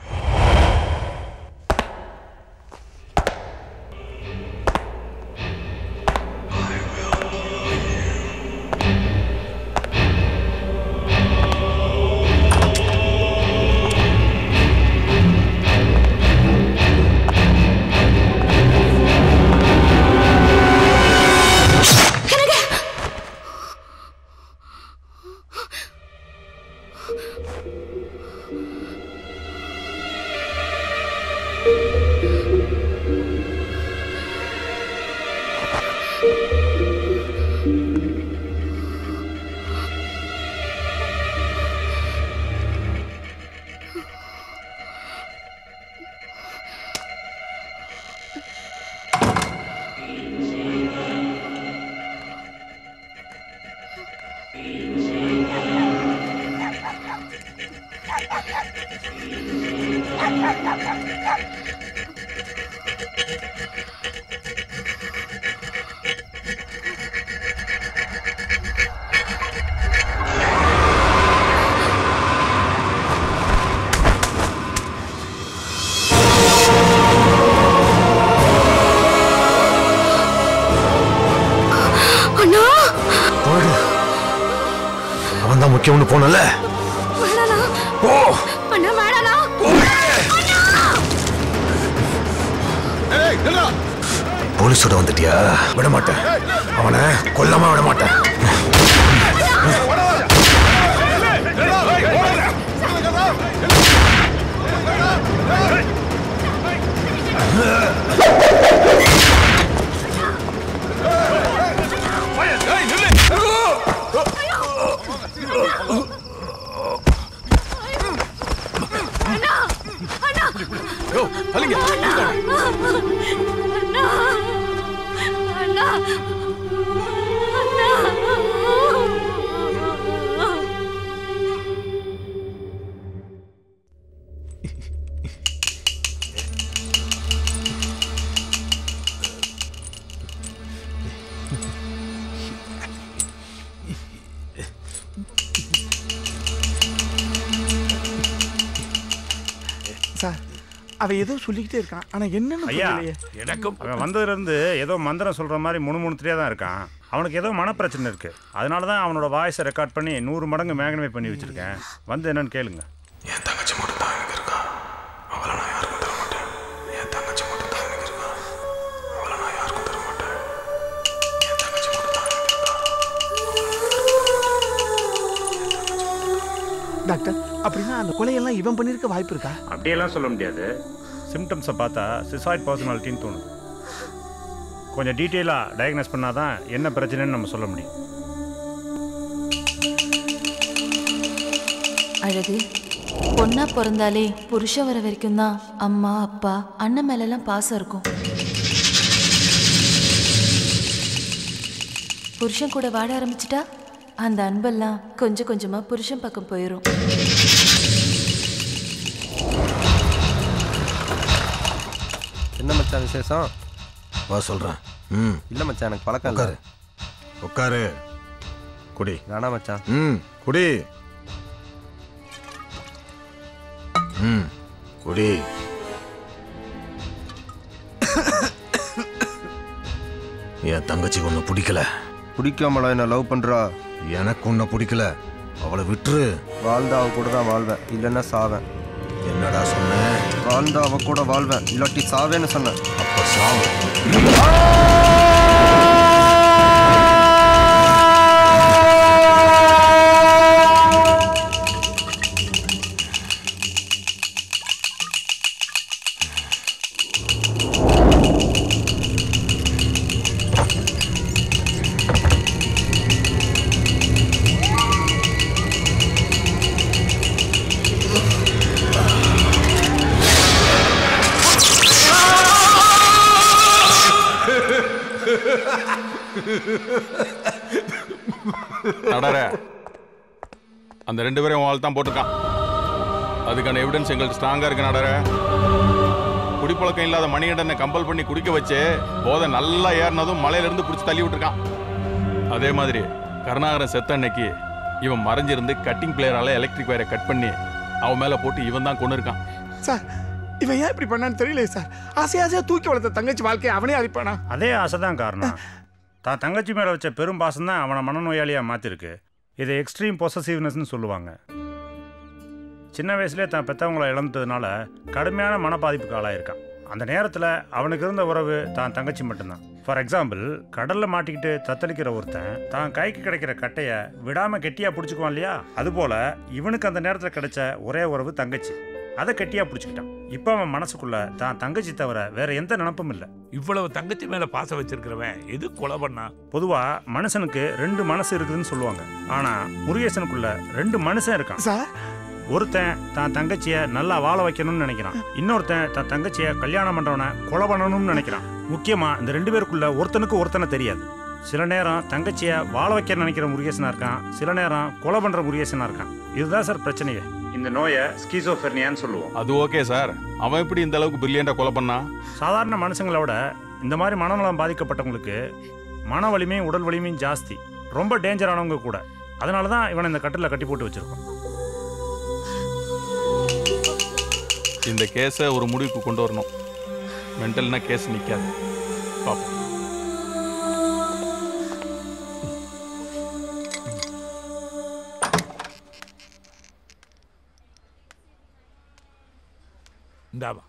அண்ணா போடு அவன் தான் முக்கியம்னு போனல வேணாண்ணா போ அண்ணா வேணாண்ணா போலீஸோட வந்துட்டியா விட மாட்டேன் அவனை கொல்லாம விட மாட்டேன் அண்ணா அண்ணா யோ அலிங்க அண்ணா அண்ணா அண்ணா அண்ணா அவன் ஏதோ சொல்லிக்கிட்டே இருக்கான் ஆனா என்னன்னு ஐயா புரியலையே. எனக்கும் அவன் வந்ததுல இருந்து ஏதோ மந்திரம் சொல்ற மாதிரி முணுமுணுத்துட்டே தான் இருக்கான் அவனுக்கு ஏதோ மனப்பிரச்சனை இருக்கு அதனால தான் அவனோட வாய்ஸை ரெக்கார்ட் பண்ணி நூறு மடங்கு மேக்னிஃபை பண்ணி வச்சிருக்கேன் வந்து என்னன்னு கேளுங்க என் தங்கச்சி மட்டும் தான் எனக்கு இருக்கா அவளை நான் யாருக்கும் தர மாட்டேன் என் தங்கச்சி மட்டும் தான் எனக்கு இருக்கா அவளை நான் யாருக்கும் தர மாட்டேன் என் தங்கச்சி மட்டும் தான் எனக்கு டாக்டர் அப்படின்னா அந்த கொலையெல்லாம் இவன் பண்ணிருக்க வாய்ப்பு இருக்கா அப்படியெல்லாம் சொல்ல முடியாது சிம்டம்ஸை பார்த்தா சிசாய்ட் பர்சனாலிட்டின்னு தோணுது கொஞ்சம் டீட்டெயிலாக டயக்னோஸ் பண்ணால் தான் என்ன பிரச்சனைன்னு நம்ம சொல்ல முடியும் அழகு பொண்ணா பிறந்தாலே புருஷன் வர வரைக்கும் தான் அம்மா அப்பா அண்ணன் மேலெல்லாம் பாசம் இருக்கும் புருஷன் கூட வாட ஆரம்பிச்சிட்டா அந்த அன்பெல்லாம் கொஞ்சம் கொஞ்சமா புருஷன் பக்கம் போயிடும் என்ன மச்சான் விசேஷம் வா சொல்கிறேன் ம் இல்லை மச்சான் எனக்கு பழக்கம் இல்லை உட்காரு உட்காரு குடி வேணாம் மச்சான் ம் குடி ம் குடி என் தங்கச்சிக்கு ஒன்று பிடிக்கல பிடிக்காமல என்ன லவ் பண்றா எனக்கு ஒன்று பிடிக்கல அவளை விட்டுரு வாழ்ந்தா அவ கூட தான் வாழ்வேன் இல்லைன்னா சாவேன் என்னடா சொன்ன வாழ்ந்தா அவ கூட வாழ்வேன் இல்லாட்டி சாவேன்னு சொன்னேன் அப்ப சாவு நடர அந்த ரெண்டு பேரும் வாழ் தான் போட்டிருக்கான் அதுக்கான எவிடன்ஸ் எங்கள்கிட்ட ஸ்ட்ராங்கா இருக்கு நடர குடிப்பழக்கம் இல்லாத மணிகண்டனை கம்பல் பண்ணி குடிக்க வச்சு போதை நல்லா ஏறினதும் மலையில இருந்து பிடிச்சி தள்ளி விட்டுருக்கான் அதே மாதிரி கருணாகரன் செத்த அன்னைக்கு இவன் மறைஞ்சிருந்து கட்டிங் பிளேயரால எலக்ட்ரிக் வயரை கட் பண்ணி அவன் மேல போட்டு இவன் தான் கொண்டு இருக்கான் சார் இவன் ஏன் இப்படி பண்ணான்னு தெரியல சார் ஆசை ஆசையா தூக்கி வளர்த்த தங்கச்சி வாழ்க்கையை அவனே அழிப்பானா அதே ஆசை தான் காரணம் தான் தங்கச்சி மேலே வச்ச பெரும் பாசம் தான் அவனை மனநோயாளியாக மாற்றிருக்கு இதை எக்ஸ்ட்ரீம் பொசசிவ்னஸ்னு சொல்லுவாங்க சின்ன வயசுலேயே தான் பெற்றவங்களை இழந்ததுனால கடுமையான மனப்பாதிப்புக்கு ஆளாயிருக்கான் அந்த நேரத்தில் அவனுக்கு இருந்த உறவு தான் தங்கச்சி மட்டும்தான் ஃபார் எக்ஸாம்பிள் கடலில் மாட்டிக்கிட்டு தத்தளிக்கிற ஒருத்தன் தான் கைக்கு கிடைக்கிற கட்டையை விடாமல் கெட்டியாக பிடிச்சிக்குவான் இல்லையா அதுபோல் இவனுக்கு அந்த நேரத்தில் கிடைச்ச ஒரே உறவு தங்கச்சி அதை கெட்டியாக பிடிச்சிக்கிட்டான் இப்போ அவன் மனசுக்குள்ள தான் தங்கச்சி தவிர வேற எந்த நினப்பும் இல்லை இவ்வளவு தங்கச்சி மேல பாசம் வச்சிருக்கிறவன் எது கொலை பண்ணா பொதுவா மனுஷனுக்கு ரெண்டு மனசு இருக்குதுன்னு சொல்லுவாங்க ஆனா முருகேசனுக்குள்ள ரெண்டு மனுஷன் இருக்கான் சார் ஒருத்தன் தான் தங்கச்சிய நல்லா வாழ வைக்கணும்னு நினைக்கிறான் இன்னொருத்தன் தான் தங்கச்சிய கல்யாணம் பண்றவனை கொலை பண்ணணும்னு நினைக்கிறான் முக்கியமா இந்த ரெண்டு பேருக்குள்ள ஒருத்தனுக்கு ஒருத்தனை தெரியாது சில நேரம் தங்கச்சிய வாழ வைக்க நினைக்கிற முருகேசனா இருக்கான் சில நேரம் கொலை பண்ற முருகேசனா இருக்கான் இதுதான் சார் பிரச்சனையே இந்த நோயை ஸ்கீசோஃபெர்னியான்னு சொல்லுவோம் அது ஓகே சார் அவன் எப்படி இந்த அளவுக்கு பிரில்லியண்டா கொலை பண்ணான் சாதாரண மனுஷங்களோட இந்த மாதிரி மனநலம் பாதிக்கப்பட்டவங்களுக்கு மன வலிமையும் உடல் வலிமையும் ஜாஸ்தி ரொம்ப டேஞ்சரானவங்க கூட அதனால தான் இவனை இந்த கட்டில் கட்டி போட்டு வச்சிருக்கோம் இந்த கேஸை ஒரு முடிவுக்கு கொண்டு வரணும் மென்டல்னா கேஸ் நிற்காது பார்ப்போம் இந்தாவா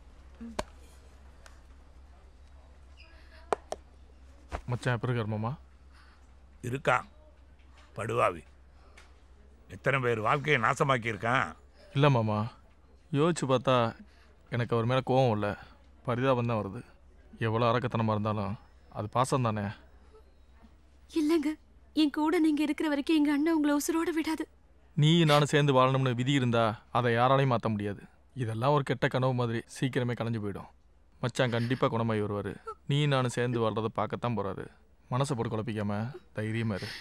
மச்சான் எப்படி இருக்கார் மாமா இருக்கான் படுவாவி எத்தனை பேர் வாழ்க்கையை நாசமாக்கி இருக்கான் இல்லை மாமா யோசிச்சு பார்த்தா எனக்கு அவர் மேலே கோவம் இல்லை பரிதாபம் தான் வருது எவ்வளோ அரக்கத்தனமாக இருந்தாலும் அது பாசம் தானே இல்லைங்க என் கூட நீங்க இருக்கிற வரைக்கும் எங்க அண்ணன் உங்களை உசுரோட விடாது நீ நானும் சேர்ந்து வாழணும்னு விதி இருந்தா அதை யாராலையும் மாற்ற முடியாது இதெல்லாம் ஒரு கெட்ட கனவு மாதிரி சீக்கிரமே கலைஞ்சு போயிடும் மச்சான் கண்டிப்பாக குணமாகி வருவார் நீ நானும் சேர்ந்து வாழ்றதை பார்க்கத்தான் போகிறாரு மனசை போட்டு குழப்பிக்காம தைரியமாக இரு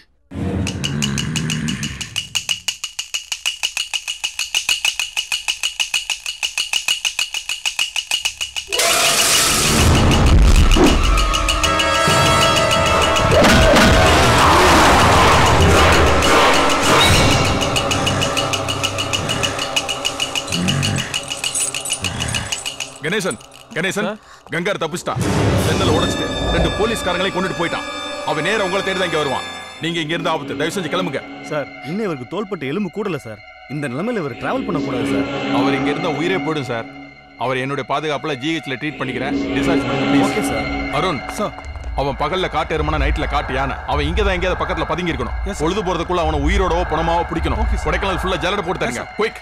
கணேசன் கணேசன் கங்கார் தப்பிச்சிட்டான் சென்னல உடைச்சிட்டு ரெண்டு போலீஸ்காரங்களையும் கொண்டுட்டு போயிட்டான் அவன் நேரா உங்களை தேடி தான் இங்க வருவான் நீங்க இங்க இருந்து ஆபத்து தயவு செஞ்சு கிளம்புங்க சார் இன்னும் இவருக்கு தோள்பட்டு எலும்பு கூடல சார் இந்த நிலைமையில இவர் டிராவல் பண்ணக்கூடாது சார் அவர் இங்க இருந்தா உயிரே போயிடும் சார் அவர் என்னுடைய பாதுகாப்புல ஜிஹெச்ல ட்ரீட் பண்ணிக்கிறேன் டிஸ்சார்ஜ் பண்ணுங்க ஓகே சார் அருண் சார் அவன் பகல்ல காட்டு எருமனா நைட்ல காட்டு யானை அவன் இங்க தான் எங்கேயாவது பக்கத்துல பதுங்கி இருக்கணும் பொழுது போறதுக்குள்ள அவனை உயிரோடவோ பணமாவோ பிடிக்கணும் கொடைக்கானல் ஃபுல்லா ஜல்லட போட்டு தருங்க குயிக்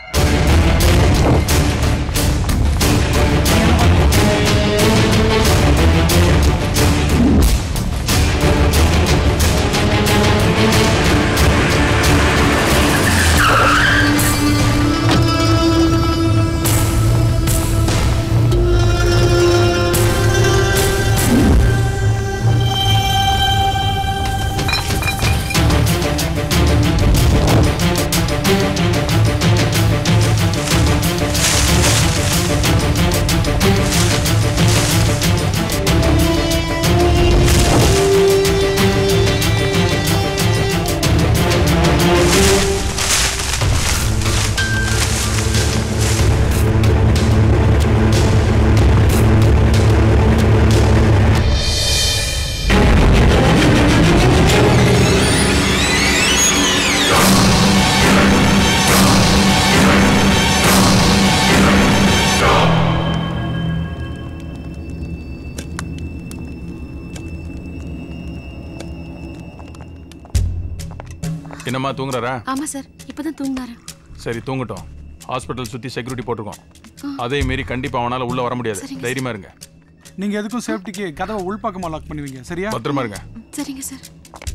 என்னம்மா தூங்குறாரா ஆமா சார் இப்பதான் தூங்கினாரு சரி தூங்கட்டும் ஹாஸ்பிட்டல் சுத்தி செக்யூரிட்டி போட்டிருக்கோம் அதே மீறி கண்டிப்பா அவனால உள்ள வர முடியாது சரிங்க, தைரியமா இருங்க நீங்க எதுக்கும் சேஃப்டிக்கு கதவை உள்பக்கமா லாக் பண்ணுவீங்க சரியா பத்திரமா இருங்க சரிங்க சார்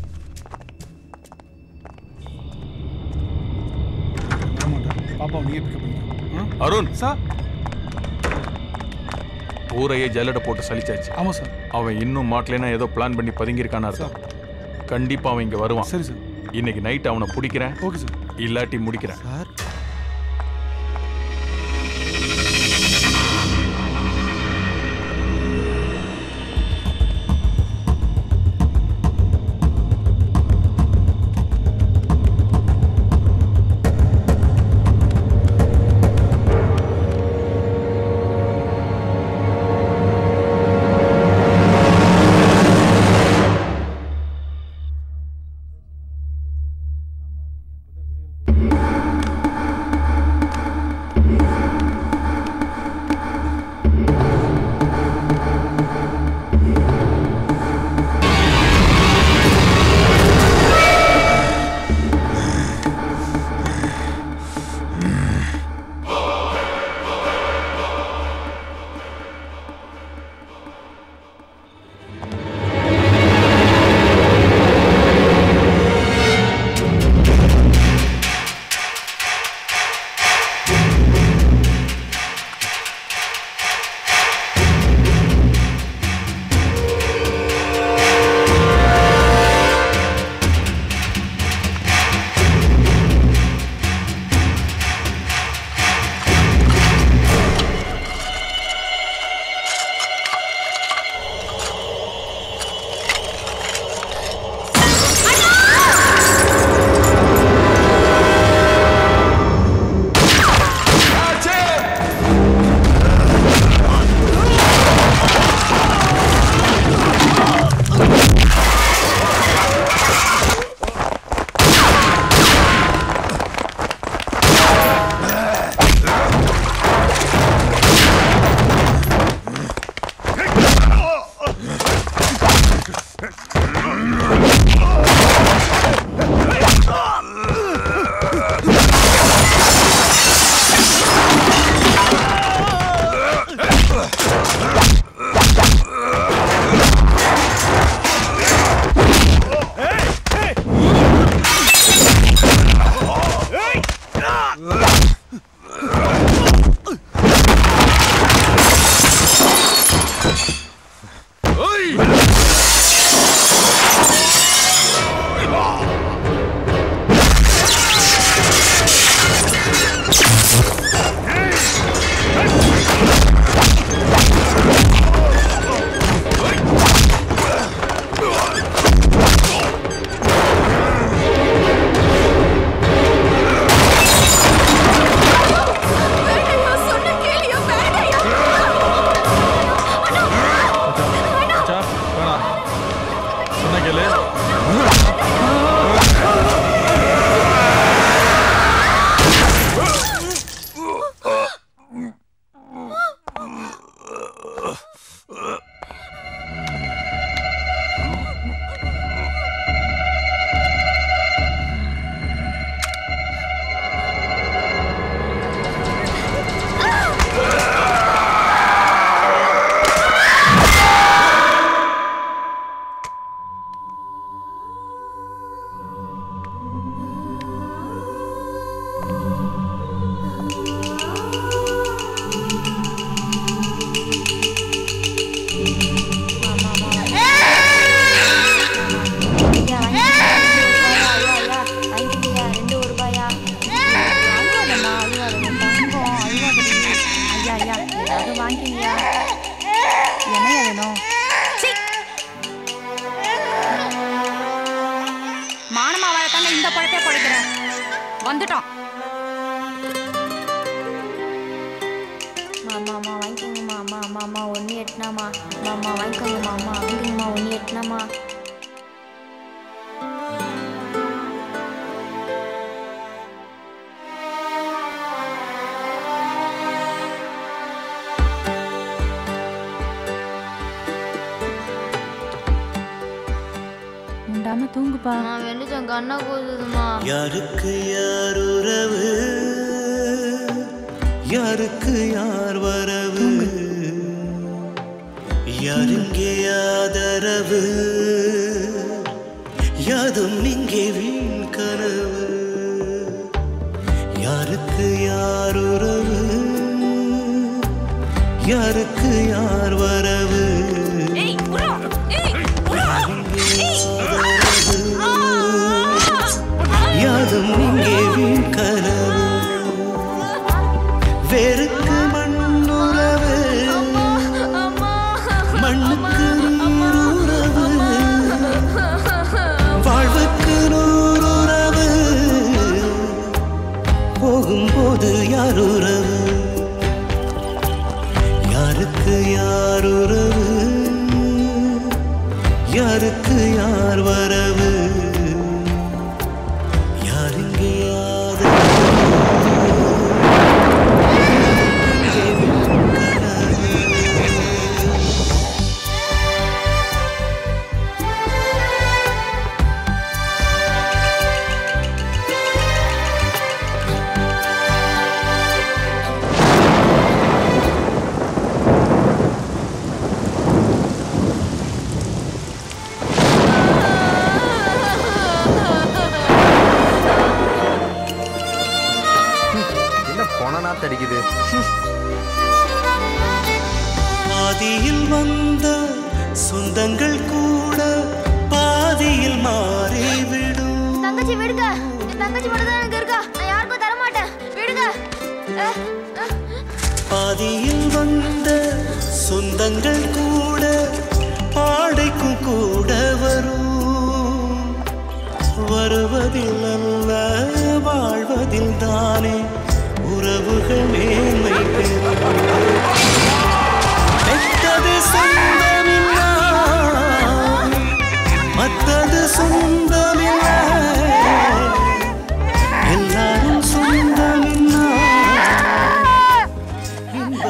பாப்பா நீங்க பிக்கப் பண்ணுங்க அருண் சார் ஊரையே ஜல்லட போட்டு சலிச்சாச்சு ஆமா சார் அவன் இன்னும் மாட்டலைன்னா ஏதோ பிளான் பண்ணி பதுங்கியிருக்கான்னு அர்த்தம் கண்டிப்பா அவன் இங்க வருவான் சரி சார் இன்னைக்கு நைட் அவனை பிடிக்கிறேன் ஓகே சார் இல்லாட்டி முடிக்கிறேன் சார் சொன்ன கேளு ரெண்டு ஒரு ரூபாயா அழுவாதம்மா அழுவாத தங்கம் அழுவாதடி ஐயா ஐயா ஏதாவது வாங்கிக்கிங்கயா என்னையா வேணும் சீ. மானமா வரத்தாங்க இந்த பழத்தை பழைக்கிறேன் வந்துட்டோம் மாமா அம்மா வாங்கிக்கோங்கம்மா அம்மா அம்மா அம்மா ஒன்று எட்டுனாமா அம்மா வாங்கிக்கோங்கம்மா அம்மா வாங்கிக்கோங்கம்மா ஒன்று எட்டுனாமா முண்டாம தூங்குப்பா வெளிச்சம் கண்ணா போகுதுமா யாருக்கு யார் உறவு யாருக்கு யார் வரவு யாருங்கே ஆதரவு யாதும் இங்கே வீண் கனவு யாருக்கு யார் உறவு யாருக்கு யார் வரவு யாதும் இங்கே வீண் கனவு வேருக்கு மண்ணுறவு மண்ணுக்கு நீருறவு வாழ்வுக்கு நூறுறவு போகும்போது யார் உறவு யாருக்கு யார் உறவு யாருக்கு யார் வரவு யாருங்கே என்ன போன நாத்து அடிக்குது பாதியில் வந்த சொந்தங்கள் கூட பாதியில் மாறிவிடும் தங்கச்சி விடுங்க என் தங்கச்சி மட்டும் தான் எனக்கு இருக்கா நான் யாருக்கும் தர மாட்டேன் விடுங்க அஹ், அஹ். பாதியில் வந்த சொந்தங்கள் கூட பாடைக்கும் கூட வரும் வருவதில் அல்ல வாழ்வதில் தானே உறவுகள் மேன்மை பெறும் பெற்றது சொந்தமில்லை மற்றது சொந்தமில்லை எல்லாரும் சொந்தமில்லை இன்ப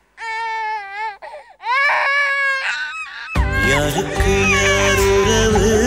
யாருக்கு யார் உறவு